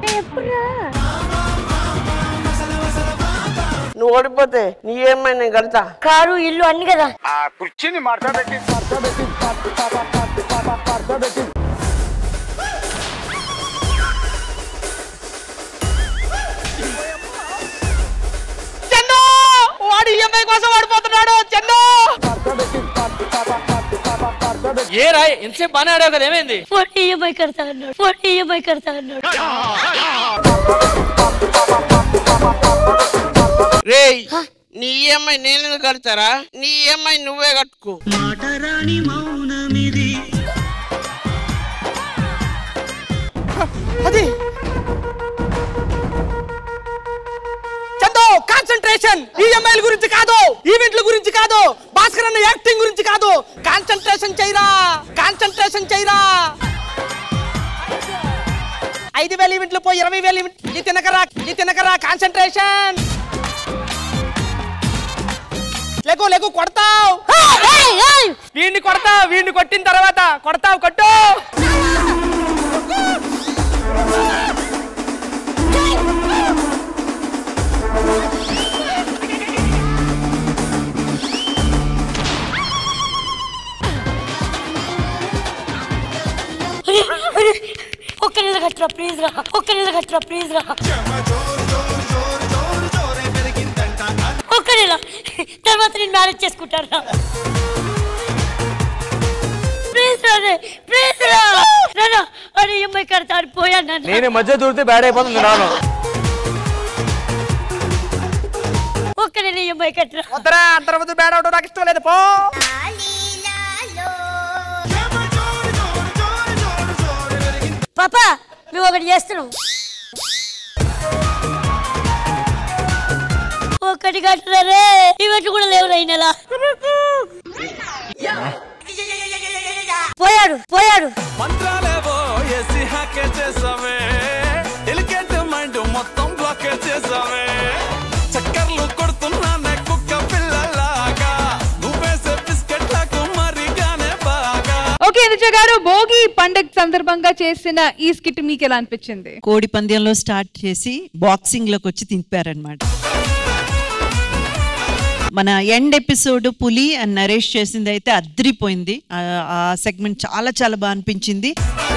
నువ్వు ఓడిపోతే నీ ఏమై నేను కడతా కారు ఇల్లు అన్ని కదా ఆ కుర్చీని మార్చబెట్టి మార్చబెట్టి మార్చబెట్టి చందు వాడు ఈఎంఐ కోసం వాడిపోతున్నాడు చందు ఏ రా ఎంతసేపు బాగానే ఆడావు కదా ఏమైంది ఫోన్ ఈఎంఐ కడతా అన్నాడు ఫోన్ ఈఎంఐ కడతా అన్నాడు రేయ్ నీ ఈఎంఐ నేను ఎందుకు కడతారా నీ ఈఎంఐ నువ్వే కట్టుకో మాటరాని మౌనమిది అది చందు కాన్సన్ట్రేషన్ ఈఎంఐల గురించి కాదు ఈవెంట్ల గురించి కాదు భాస్కర్ అన్న యాక్టింగ్ గురించి కాదు కాన్సన్ట్రేషన్ చేయరా కాన్సన్ట్రేషన్ చేయరా ఐదు వేల ఈవెంట్లు పోయి ఇరవై వేల ఈవెంట్ ఇది తినకరా ఇది తినకరా కాన్సన్ట్రేషన్ లేకు లేకు కొడతావు వీడిని కొడతావు వీడిని కొట్టిన తర్వాత కొడతావు కొట్టు ఒక్క నెల కట్టరా ప్లీజ్ రా ఒక్క నెల కట్టరా ప్లీజ్ రా ఒక్క నెల తర్వాత నేను మ్యారేజ్ చేసుకుంటాను రా ప్లీజ్ రా ప్లీజ్ రా నాన్న అరే అమ్మాయి కడతా అని పోయాను నాన్న నేను మధ్య దూరితే బ్యాడ్ అయిపోతుంది నాను ఒక్క నెల అమ్మాయి కట్టరా వద్దరా అంతర్వద్దు బేడ అవడం నాకు ఇష్టం లేదు పో పాపా మేము ఒకటి చేస్తున్నాం ఒక్కటి కట్టరే ఇవన్నీ కూడా లేవు ఈ నెల పోయాడు పోయాడు మంత్రాలేవో ఎసి హాకే చేసావే ఎలికెంట్ గారు భోగి పండగ సందర్భంగా చేసిన ఈ స్కిట్ మీకు ఎలా అనిపించింది కోడి పందెంలో స్టార్ట్ చేసి బాక్సింగ్ లోకి వచ్చి తింపారనమాట మన ఎండ్ ఎపిసోడ్ పులి అండ్ నరేష్ చేసింది అయితే అద్రిపోయింది ఆ- ఆ సెగ్మెంట్ చాలా చాలా బాగా అనిపించింది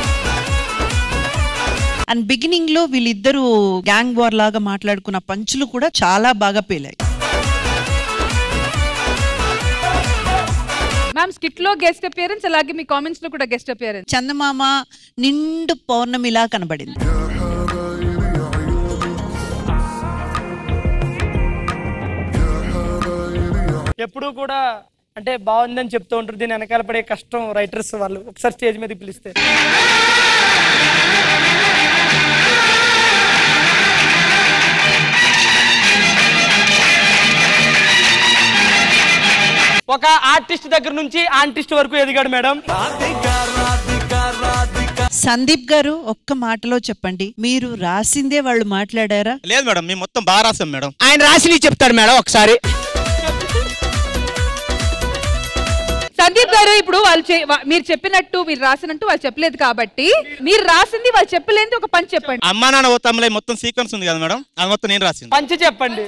అండ్ బిగినింగ్ లో వీళ్ళిద్దరూ గ్యాంగ్ వార్ లాగా మాట్లాడుకున్న పంచులు కూడా చాలా బాగా పేలాయి మ్యామ్ స్కిట్ లో గెస్ట్ అపియరెన్స్ అలాగే మీ కామెంట్స్ లో కూడా గెస్ట్ అపియరెన్స్ చందమామ నిండు పౌర్ణమిలా కనబడింది ఎప్పుడూ కూడా అంటే బాగుందని చెప్తూ ఉంటారు దీని వెనకాల పడే కష్టం రైటర్స్ వాళ్ళు ఒకసారి స్టేజ్ మీద పిలిస్తే ఒక ఆర్టిస్ట్ దగ్గర నుంచి ఆర్టిస్ట్ వరకు ఎదిగాడు మేడం సందీప్ గారు ఒక్క మాటలో చెప్పండి మీరు రాసిందే వాళ్ళు మాట్లాడారా లేదు మేడం మేము మొత్తం బాగా రాసాం మేడం ఆయన రాసి చెప్తాడు మేడం ఒకసారి సందీప్ గారు ఇప్పుడు వాళ్ళు చే- వా- మీరు చెప్పినట్టు మీరు రాసినట్టు వాళ్ళు చెప్పలేదు కాబట్టి మీరు రాసింది వాళ్ళు చెప్పలేదు ఒక పని చెప్పండి అమ్మా నాన్న ఓ తమ్ములై మొత్తం సీక్వెన్స్ ఉంది కదా మేడం అది మొత్తం నేను రాసింది పంచి చెప్పండి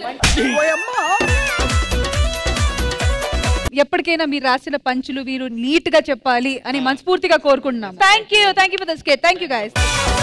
ఎప్పటికైనా మీరు రాసిన పంచులు వీరు నీట్ గా చెప్పాలి అని మనస్ఫూర్తిగా కోరుకుంటున్నాం thank you thank you for the skit thank you guys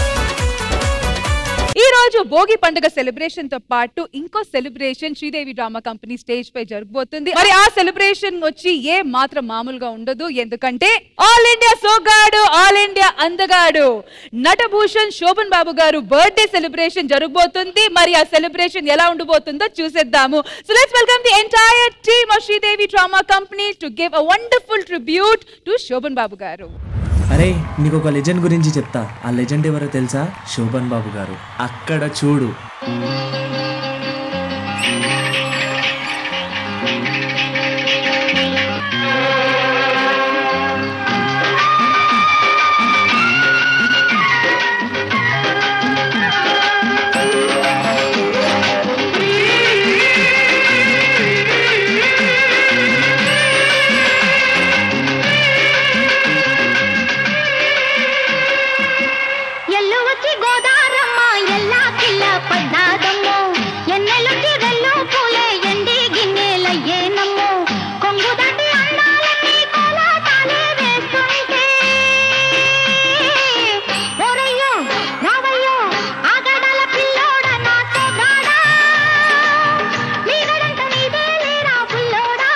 ఈ రోజు భోగి పండుగ సెలబ్రేషన్ తో పాటు ఇంకో celebration Sridevi drama company stage పై జరగబోతుంది మరి ఆ సెలబ్రేషన్ వచ్చి ఏ మాత్రం మామూలుగా ఉండదు ఎందుకంటే ఆల్ ఇండియా సోగాడు ఆల్ ఇండియా అందగాడు నటభూషణ్ శోభన్ బాబు గారు బర్త్డే సెలబ్రేషన్ జరగబోతుంది మరి ఆ సెలబ్రేషన్ ఎలా ఉండబోతుందో చూసేద్దాము so let's welcome the entire team of Sridevi drama company to give a wonderful tribute to Sobhan Babu garu అరే నీకు ఒక లెజెండ్ గురించి చెప్తా ఆ లెజెండ్ ఎవరో తెలుసా శోభన్ బాబు గారు అక్కడ చూడు ఎల్లు వచ్చి గోదారమ్మ ఎల్లా కిల్ల పడ్డాదమ్మో ఎన్నెలొచ్చి రెల్లు పూలే ఎండి గిన్నెలయ్యేనమ్మో కొంగు దాటి అందాలన్నీ కోలాటాలే వేస్తుంటే ఓరయ్యో రావయ్యో ఆగడాల పిల్లోడ నా సోగాడా మీరడంత నీదే లేరా పుల్లోడా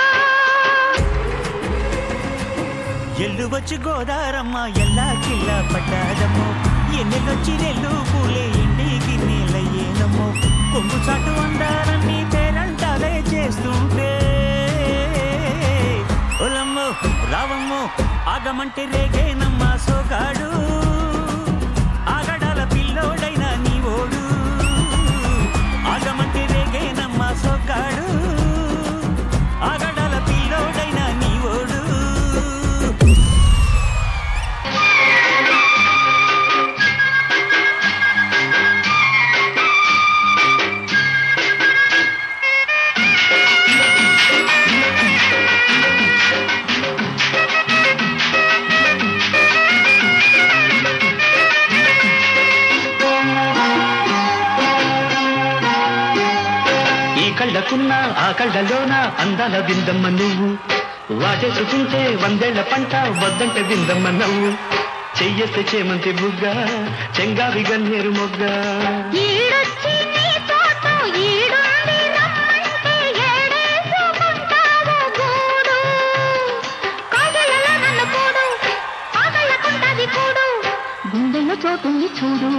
ఎల్లు వచ్చి గోదారమ్మ ఎల్లా కిల్ల పడ్డాదమ్మో ఎన్నెలొచ్చి రెల్లు పూలే ఎండి గిన్నెలయ్యేనమ్మో కొంగు చాటు అందాలన్నీ పేరంటాలే చేస్తుంటే ఒలమ్మో రావమ్మో ఆగమంటే రేగేనమ్మ సోగాడు ఆగడాల పిల్లోడైన నీ ఓడు ఆగమంటే రేగేనమ్మ సోగాడు ఆగడాల పిల్లోడైన నీ ఓడు ఈ కళ్ళకున్న ఆ కళ్ళలోన అందాల విందమ్మ నువ్వు వాటేసుకుంటే వందేళ్ల పంట వద్దంటే విందమ్మ నవ్వు చెయ్యేస్తే చేమంతి బుగ్గ చెంగావి గన్నేరు మొగ్గ ఈడొచ్చి నీ తోట ఈడుండి రమ్మంటే ఏడేసుకుంటావు గూడు కాగలలో నన్ను కూడు కాగలకుంటది కూడు గుండెల్లో చోటుంది చూడు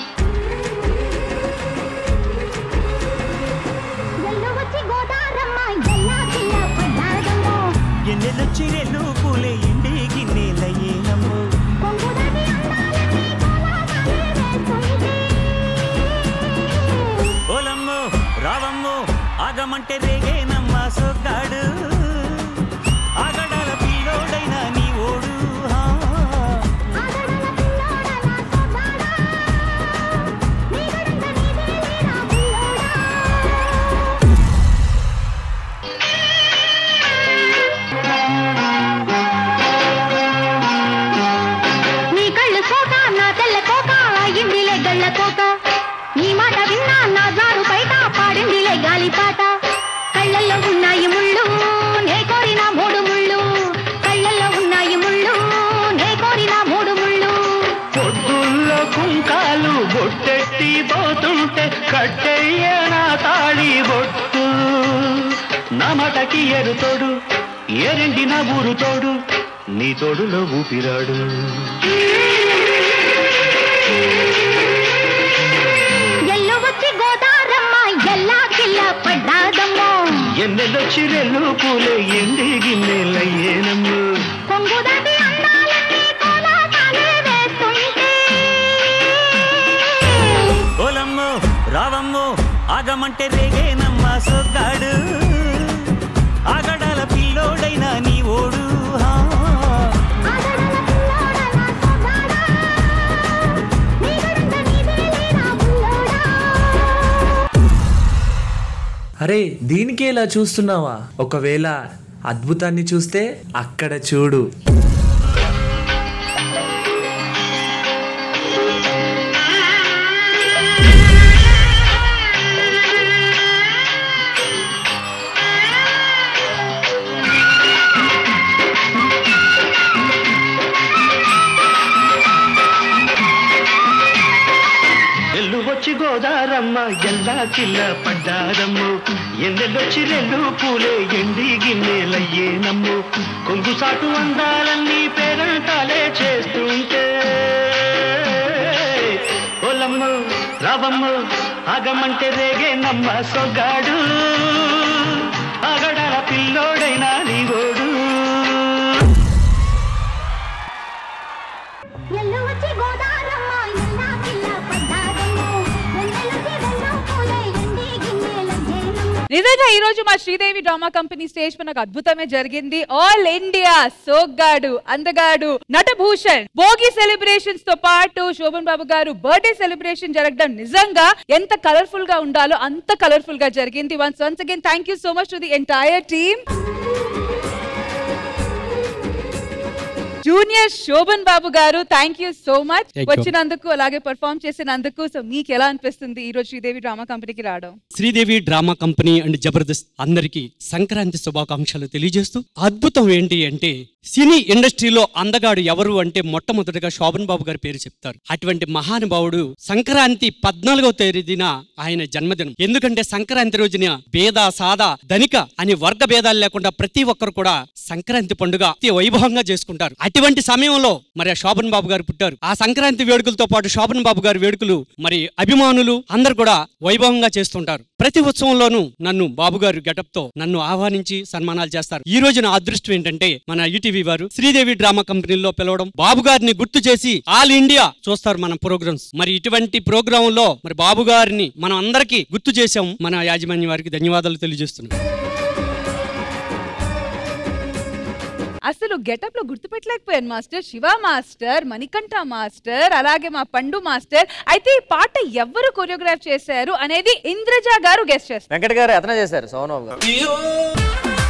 ఎల్లు వచ్చి గోదారమ్మ ఎల్లా కిల్ల పడ్డాదమ్మో ఎన్నెలొచ్చి రెల్లు పూలే ఎండి గిన్నెలయ్యేనమ్మో కొంగుదాటి అందాలన్నీ కోలాటాలే వేస్తుంటే ఓలమ్మో రావమ్మో ఆగమంటే రేగేనమ్మ సొగ్గాడు ఆగడాల పిల్లోడైన నీ ఓడు హా. కోక నీ మాట విన్నా నా జారు బయట పాడిందిలే గాలిపాట కళ్ళల్లో ఉన్నాయి ముళ్ళు నే కోరిన మూడు ముళ్ళు కళ్ళల్లో ఉన్నాయి ముళ్ళు నే కోరిన మూడు ముళ్ళు పొద్దుల్లో కుంకాలు బొట్టెట్టి పోతుంటే కట్టెయ్య నా తాళి బొట్టు నా మటకి ఎరు తోడు ఏరెండి నా ఊరు తోడు నీ తోడులో ఊపిరాడు ఎల్లు వచ్చి గోదారమ్మ ఎల్లా కిల్ల పడ్డాదమ్మో ఎన్నెలొచ్చి రెల్లు పూలే ఎండి గిన్నెలయ్యేనమ్ము కొంగుదాటి అందాలన్నీ కోలాటాలే వేస్తుంటే ఓలమ్మో రావమ్మో ఆగమంటే రేగేనమ్మ సొగ్గాడు ఆగడాల పిల్లోడైన నీ ఓడు హా. అరే దీనికే ఇలా చూస్తున్నావా ఒకవేళ అద్భుతాన్ని చూస్తే అక్కడ చూడు ఎల్లు వచ్చి గోదారమ్మ ఎల్లా చిల్ల పడ్డారమ్ము ఎన్నెల్లొచ్చి రెల్లు పూలే ఎండి గిన్నెలయ్యేనమ్ము కొంగు సాటు అందాలన్నీ పేరంటాలే చేస్తుంటే ఓలమ్మ రావమ్మ ఆగమంటే రేగేనమ్మ సొగ్గాడు ఆగడాల పిల్లోడైనా నీ గోడు ఎల్లు వచ్చి గోదారమ్మ ఎల్లా కిల్ల పడ్డాదమ్మో వెన్నెలకి వెన్నెల పూలే ఎండి గిన్నెలయ్యేనమ్మో నిజంగా ఈ రోజు మా శ్రీదేవి డ్రామా కంపెనీ స్టేజ్ పైన ఒక అద్భుతమే జరిగింది ఆల్ ఇండియా సోగ్గాడు అందగాడు నటభూషణ్ భోగి సెలబ్రేషన్స్ తో పాటు శోభన్ బాబు గారు బర్త్డే సెలబ్రేషన్ జరగడం నిజంగా ఎంత కలర్ఫుల్ గా ఉండాలో అంత కలర్ఫుల్ గా జరిగింది once once again thank you so much to the entire team junior Sobhan Babu garu thank you so much Thank you. వచ్చినందుకు అలాగే పర్ఫామ్ చేసినందుకు సో మీకు ఎలా అనిపిస్తుంది ఈ రోజు శ్రీదేవి డ్రామా కంపెనీకి రావడం Sridevi drama company and Jabardasth అందరికీ సంక్రాంతి శుభాకాంక్షలు తెలియజేస్తూ అద్భుతం ఏంటి అంటే సినీ ఇండస్ట్రీలో అందగాడు ఎవరు అంటే మొట్టమొదటిగా శోభన్ బాబు గారి పేరు చెప్తారు అటువంటి మహానుభావుడు సంక్రాంతి పద్నాలుగో తేదీన ఆయన జన్మదినం ఎందుకంటే సంక్రాంతి రోజున భేద సాదా ధనిక అని వర్గ భేదాలు లేకుండా ప్రతి ఒక్కరు కూడా సంక్రాంతి పండుగ అతి వైభవంగా చేసుకుంటారు అటువంటి సమయంలో మరి ఆ శోభన్ బాబు గారు పుట్టారు ఆ సంక్రాంతి వేడుకలతో పాటు శోభన్ బాబు గారి వేడుకలు మరి అభిమానులు అందరు కూడా వైభవంగా చేస్తుంటారు ప్రతి ఉత్సవంలోనూ నన్ను బాబు గారు గెటప్ తో నన్ను ఆహ్వానించి సన్మానాలు చేస్తారు ఈ రోజు నా అదృష్టం ఏంటంటే మన ఈటీవీ వారు శ్రీదేవి డ్రామా కంపెనీలో పిలవడం బాబు గారిని గుర్తు చేసి ఆల్ ఇండియా చూస్తారు మన ప్రోగ్రామ్స్ మరి ఇటువంటి ప్రోగ్రామ్ లో మరి బాబు గారిని మనం అందరికీ గుర్తు చేసాం మన యాజమాన్య వారికి ధన్యవాదాలు తెలియజేస్తున్నాం అసలు గెటప్ లో గుర్తుపెట్టలేకపోయాను master Shiva master Manikanta master అలాగే మా పండు మాస్టర్ అయితే ఈ పాట ఎవరు కొరియోగ్రాఫ్ చేశారు అనేది ఇంద్రజ గారు గెస్ట్ చేస్తారు వెంకట గారు అతనే చేశారు సోనబాబు గారు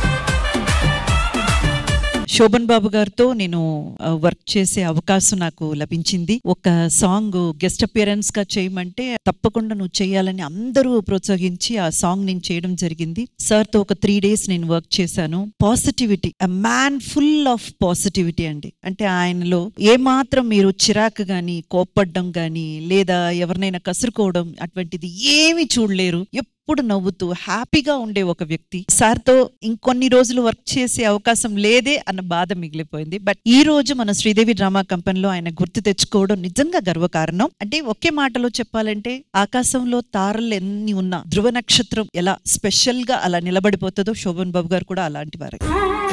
శోభన్ బాబు గారితో నేను వర్క్ చేసే అవకాశం నాకు లభించింది ఒక సాంగ్ గెస్ట్ అపియరెన్స్ గా చేయమంటే తప్పకుండా నువ్వు చేయాలని అందరూ ప్రోత్సహించి ఆ సాంగ్ నేను చేయడం జరిగింది సార్ తో ఒక త్రీ డేస్ నేను వర్క్ చేశాను positivity a man full of positivity అండి అంటే ఆయనలో ఏ మాత్రం మీరు చిరాకు గాని కోప్పడ్డం గాని లేదా ఎవరినైనా కసురుకోవడం అటువంటిది ఏమీ చూడలేరు ఎప్పుడు నవ్వుతూ హ్యాపీగా ఉండే ఒక వ్యక్తి సార్తో ఇంకొన్ని రోజులు వర్క్ చేసే అవకాశం లేదే అన్న బాధ మిగిలిపోయింది బట్ ఈ రోజు మన శ్రీదేవి డ్రామా కంపెనీలో ఆయన గుర్తు తెచ్చుకోవడం నిజంగా గర్వకారణం అంటే ఒకే మాటలో చెప్పాలంటే ఆకాశంలో తారలు ఎన్ని ఉన్నా ధ్రువ నక్షత్రం ఎలా స్పెషల్ గా అలా నిలబడిపోతుందో శోభన్ బాబు గారు కూడా అలాంటి వారే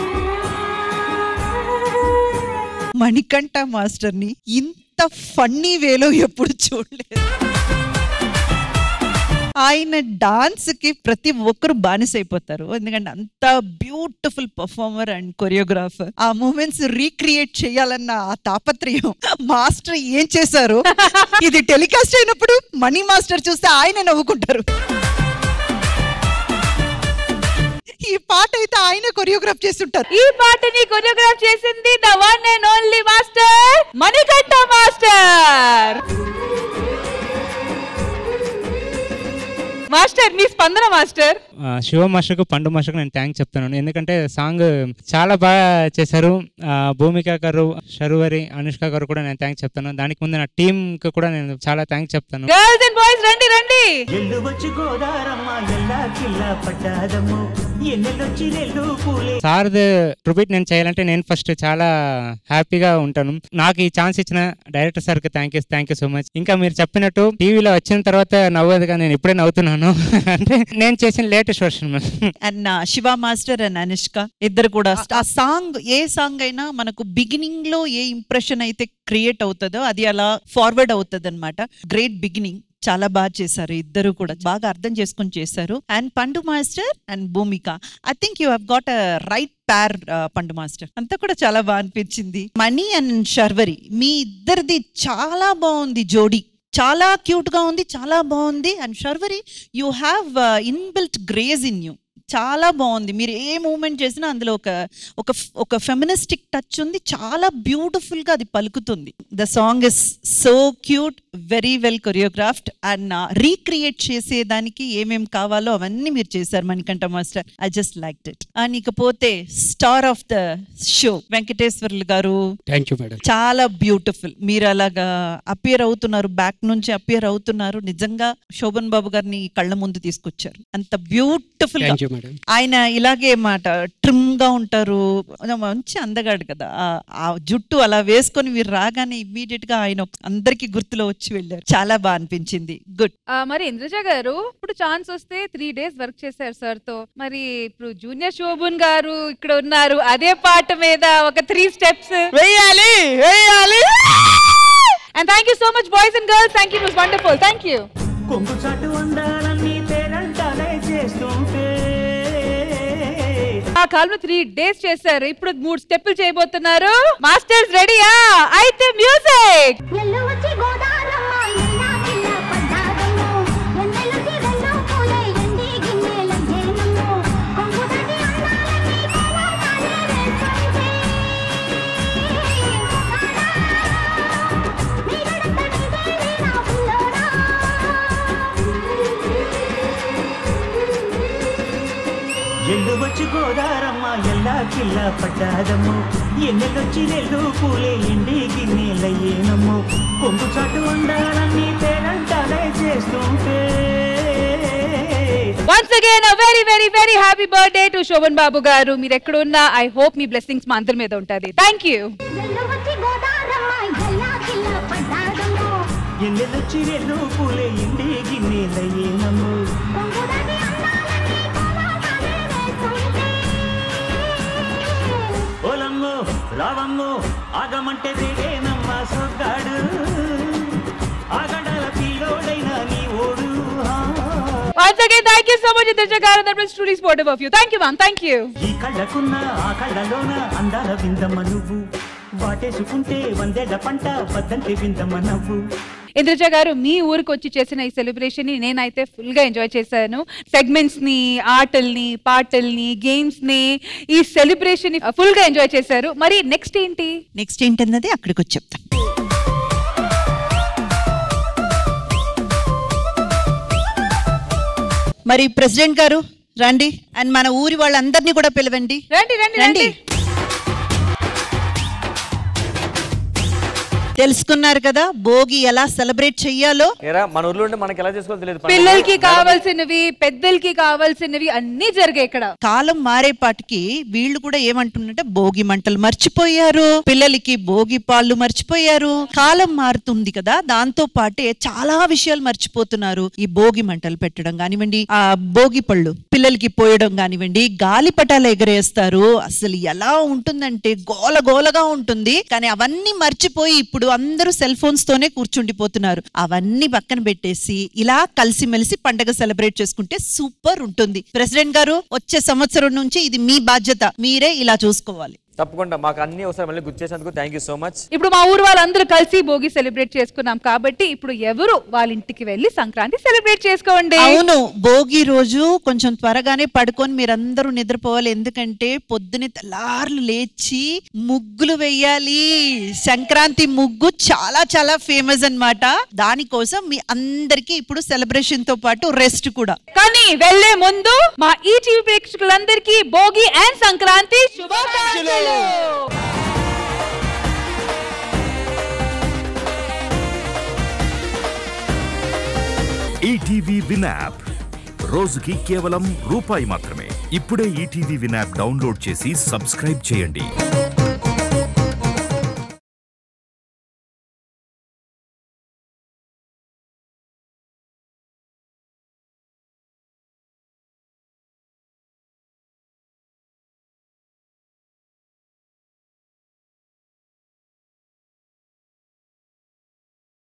మణికంఠ మాస్టర్ ని ఇంత ఫన్నీ వేలో ఎప్పుడు చూడలేదు ఆయన డాన్స్ కి ప్రతి ఒక్కరు బానిసైపోతారు ఎందుకంటే అంత బ్యూటిఫుల్ పర్ఫార్మర్ అండ్ కొరియోగ్రాఫర్ ఆ మూమెంట్స్ రీక్రియేట్ చేయాలన్న ఆ తాపత్రయం మాస్టర్ ఏం చేశారు ఇది టెలికాస్ట్ అయినప్పుడు మనీ మాస్టర్ చూస్తే ఆయన నవ్వుకుంటారు ఈ పాట అయితే ఆయన కొరియోగ్రాఫ్ చేస్తుంటారు ఈ పాటని కొరియోగ్రాఫ్ చేసింది the one and only master Manikanta master master మీ స్పందన మాస్టర్ ఆ, శివ మాస్టర్కు పండు మాస్టర్కు నేను థ్యాంక్స్ చెప్తున్నాను ఎందుకంటే సాంగ్ చాలా బాగా చేశారు ఆ, భూమిక గారు శరువరి అనుష్క గారు కూడా నేను థ్యాంక్స్ చెప్తాను దానికి ముందు నా టీమ్ కి కూడా నేను చాలా థ్యాంక్స్ చెప్తాను గర్ల్స్ అండ్ బాయ్స్ రండి రండి ఎల్లు వచ్చి గోదారమ్మ ఎల్లా కిల్ల పడ్డాదమ్ము ఎన్నెల్లొచ్చి నెల్లు పూలే సార్ ట్రిబ్యూట్ నేను చేయాలంటే నేను ఫస్ట్ చాలా హ్యాపీగా ఉంటాను నాకు ఈ ఛాన్స్ ఇచ్చిన డైరెక్టర్ సార్ కి thank you thank you so much ఇంకా మీరు చెప్పినట్టు టీవీలో వచ్చిన తర్వాత నవ్వదుగా నేను ఇప్పుడే నవ్వుతున్నాను అంటే నేను చేసిన latest version and Shiva master and Anushka ఇద్దరు కూడా ఆ సాంగ్ ఏ సాంగ్ అయినా మనకు బిగినింగ్ లో ఏ ఇంప్రెషన్ అయితే క్రియేట్ అవుతుందో అది అలా ఫార్వర్డ్ అవుతుంది అనమాట గ్రేట్ బిగినింగ్ చాలా బాగా చేశారు ఇద్దరు కూడా బాగా అర్థం చేసుకొని చేశారు and Pandu master and Bhoomika I think you have got a right pair Pandu master అంతా కూడా చాలా బాగా అనిపించింది మణి అండ్ శర్వరి మీ ఇద్దరిది చాలా బాగుంది జోడీ చాలా క్యూట్ గా ఉంది చాలా బాగుంది and Sharvari you have inbuilt grace in you చాలా బాగుంది మీరు ఏ మూమెంట్ చేసినా అందులో ఒక ఒక ఒక ఫెమినిస్టిక్ టచ్ ఉంది చాలా బ్యూటిఫుల్ గా అది పలుకుతుంది the song is so cute very well choreographed and recreate చేసేదానికి ఏమేం కావాలో అవన్నీ మీరు చేశారు Manikanta master I just like it and ఇకపోతే star of the show Venkateswarlu garu thank you madam చాలా బ్యూటిఫుల్ మీరు అలాగా అపియర్ అవుతున్నారు బ్యాక్ నుంచి అపియర్ అవుతున్నారు నిజంగా శోభన్ బాబు గారిని కళ్ళ ముందు తీసుకొచ్చారు అంత బ్యూటిఫుల్ Thank you, madam. ఆయన ఇలాగే మాట ట్రిమ్ గా ఉంటారు మంచి అందగాడు కదా ఆ- ఆ జుట్టు అలా వేసుకొని మీరు రాగానే ఇమ్మీడియట్ గా ఆయన ఒక- అందరికీ గుర్తులో వచ్చి వెళ్ళారు చాలా బాగా అనిపించింది గుడ్ ఆ, మరి ఇంద్రజ గారు ఇప్పుడు ఛాన్స్ వస్తే త్రీ డేస్ వర్క్ చేశారు సార్ తో మరి ఇప్పుడు జూనియర్ శోభన్ గారు ఇక్కడ ఉన్నారు అదే పాట మీద ఒక త్రీ స్టెప్స్ వెయ్యాలి వెయ్యాలి and thank you so much boys and girls thank you wonderful thank you కొంగు చాటు అందాలన్నీ పేరంటాలే చేస్తుంటే ఆ కాలంలో త్రీ డేస్ చేశారు ఇప్పుడు మూడు స్టెప్పులు చేయబోతున్నారు మాస్టర్స్ రెడీయా అయితే మ్యూజిక్ ఎల్లు వచ్చి గోదారమ్మ ఎల్లా కిల్ల పడ్డాదమ్ము ఎన్నెలకి వెన్నో పూలే ఎండి గిన్నెల జేనమ్ము కొంగుదటి అందాలన్నీ కోలాటాలే వేస్తుంటే ఎల్లు వచ్చి గోదారమ్మ ఎల్లా కిల్ల పడ్డాదమ్ము ఎన్నెలొచ్చి నెల్లు పూలే ఎండి గిన్నెల ఏనమ్ము కొంగు చాటు అందాలన్నీ పేరంటాలే చేస్తుంటే once again very very very happy birthday to Sobhan Babu garu మీరు ఎక్కడ ఉన్నా ఐ హోప్ మీ బ్లెస్సింగ్స్ మా అందరి మీద ఉంటది థ్యాంక్ యూ ఎల్లు వచ్చి గోదారమ్మ ఎల్లా కిల్ల పడ్డాదమ్ము ఎన్నెలొచ్చి నెల్లు పూలే ఎండి గిన్నెల ఏనమ్ము కొంగుదటి అందాలన్నీ కోలాటాలే వేస్తుంటే ఓలమ్మో రావమ్మో ఆగమంటే రేగేనమ్మ సొగ్గాడు ఆగడాల పిల్లోడైన నీ ఓడు once again thank you so much Indraja garu that was truly sportive of you thank you ma'am thank you ఈ కళ్ళకున్న ఆ కళ్ళలోన అందాల విందమ్మ నువ్వు వాటేసుకుంటే వందేళ్ల పంట వద్దంటే విందమ్మ నవ్వు ఇంద్రజ గారు మీ ఊరికి వచ్చి చేసిన ఈ సెలబ్రేషన్ ని నేనైతే ఫుల్ గా ఎంజాయ్ చేశాను సెగ్మెంట్స్ ని ఆటల్ని పాటల్ని గేమ్స్ ని ఈ సెలబ్రేషన్ ని ఫుల్ గా ఎంజాయ్ చేశారు మరి నెక్స్ట్ ఏంటి నెక్స్ట్ ఏంటన్నది అక్కడికి వచ్చి చెప్తాం మరి ప్రెసిడెంట్ గారు రండి అండ్ మన ఊరి వాళ్ళందరినీ కూడా పిలవండి రండి రండి రండి తెలుసుకున్నారు కదా భోగి ఎలా సెలబ్రేట్ చెయ్యాలో ఏరా మన ఊర్లో ఉంటే మనకి ఎలా చేసుకోవాలో తెలియదు పండుగ. పిల్లలకి కావాల్సినవి పెద్దలకి కావాల్సినవి అన్ని జరిగాయి ఇక్కడ కాలం మారేపాటికి వీళ్ళు కూడా ఏమంటున్నారంటే భోగి మంటలు మర్చిపోయారు పిల్లలకి భోగి పాళ్ళు మర్చిపోయారు కాలం మారుతుంది కదా దాంతో పాటే చాలా విషయాలు మర్చిపోతున్నారు ఈ భోగి మంటలు పెట్టడం కానివ్వండి ఆ భోగి పళ్ళు పిల్లలకి పోయడం కానివ్వండి గాలి పటాలు ఎగరేస్తారు అసలు ఎలా ఉంటుందంటే గోల గోలగా ఉంటుంది కానీ అవన్నీ మర్చిపోయి ఇప్పుడు అందరూ సెల్ ఫోన్స్ తోనే కూర్చుండిపోతున్నారు అవన్నీ పక్కన పెట్టేసి ఇలా కలిసిమెలిసి పండగ సెలబ్రేట్ చేసుకుంటే సూపర్ ఉంటుంది ప్రెసిడెంట్ గారు వచ్చే సంవత్సరం నుంచి ఇది మీ బాధ్యత మీరే ఇలా చూసుకోవాలి తప్పకుండా మాకు అన్ని ఒకసారి మళ్ళీ గుర్తు చేసినందుకు థ్యాంక్ యూ సో మచ్ ఇప్పుడు మా ఊరు వాళ్ళందరూ కలిసి భోగి సెలబ్రేట్ చేసుకున్నాం కాబట్టి ఇప్పుడు ఎవరు వాళ్ళ ఇంటికి వెళ్ళి సంక్రాంతి సెలబ్రేట్ చేసుకోండి అవును భోగి రోజు కొంచెం త్వరగానే పడుకొని మీరందరూ నిద్రపోవాలి ఎందుకంటే పొద్దున తెల్లార్లు లేచి ముగ్గులు వెయ్యాలి సంక్రాంతి ముగ్గు చాలా చాలా ఫేమస్ అన్నమాట దానికోసం మీ అందరికీ ఇప్పుడు సెలబ్రేషన్ తో పాటు రెస్ట్ కూడా కానీ వెళ్లే ముందు మా ఈ టీవీ ప్రేక్షకులందరికీ భోగి అండ్ సంక్రాంతి శుభాకాంక్షలు ఈటీవీ విన్ యాప్ రోజుకి కేవలం రూపాయి మాత్రమే ఇప్పుడే ఈటీవీ విన్ యాప్ డౌన్లోడ్ చేసి సబ్స్క్రైబ్ చేయండి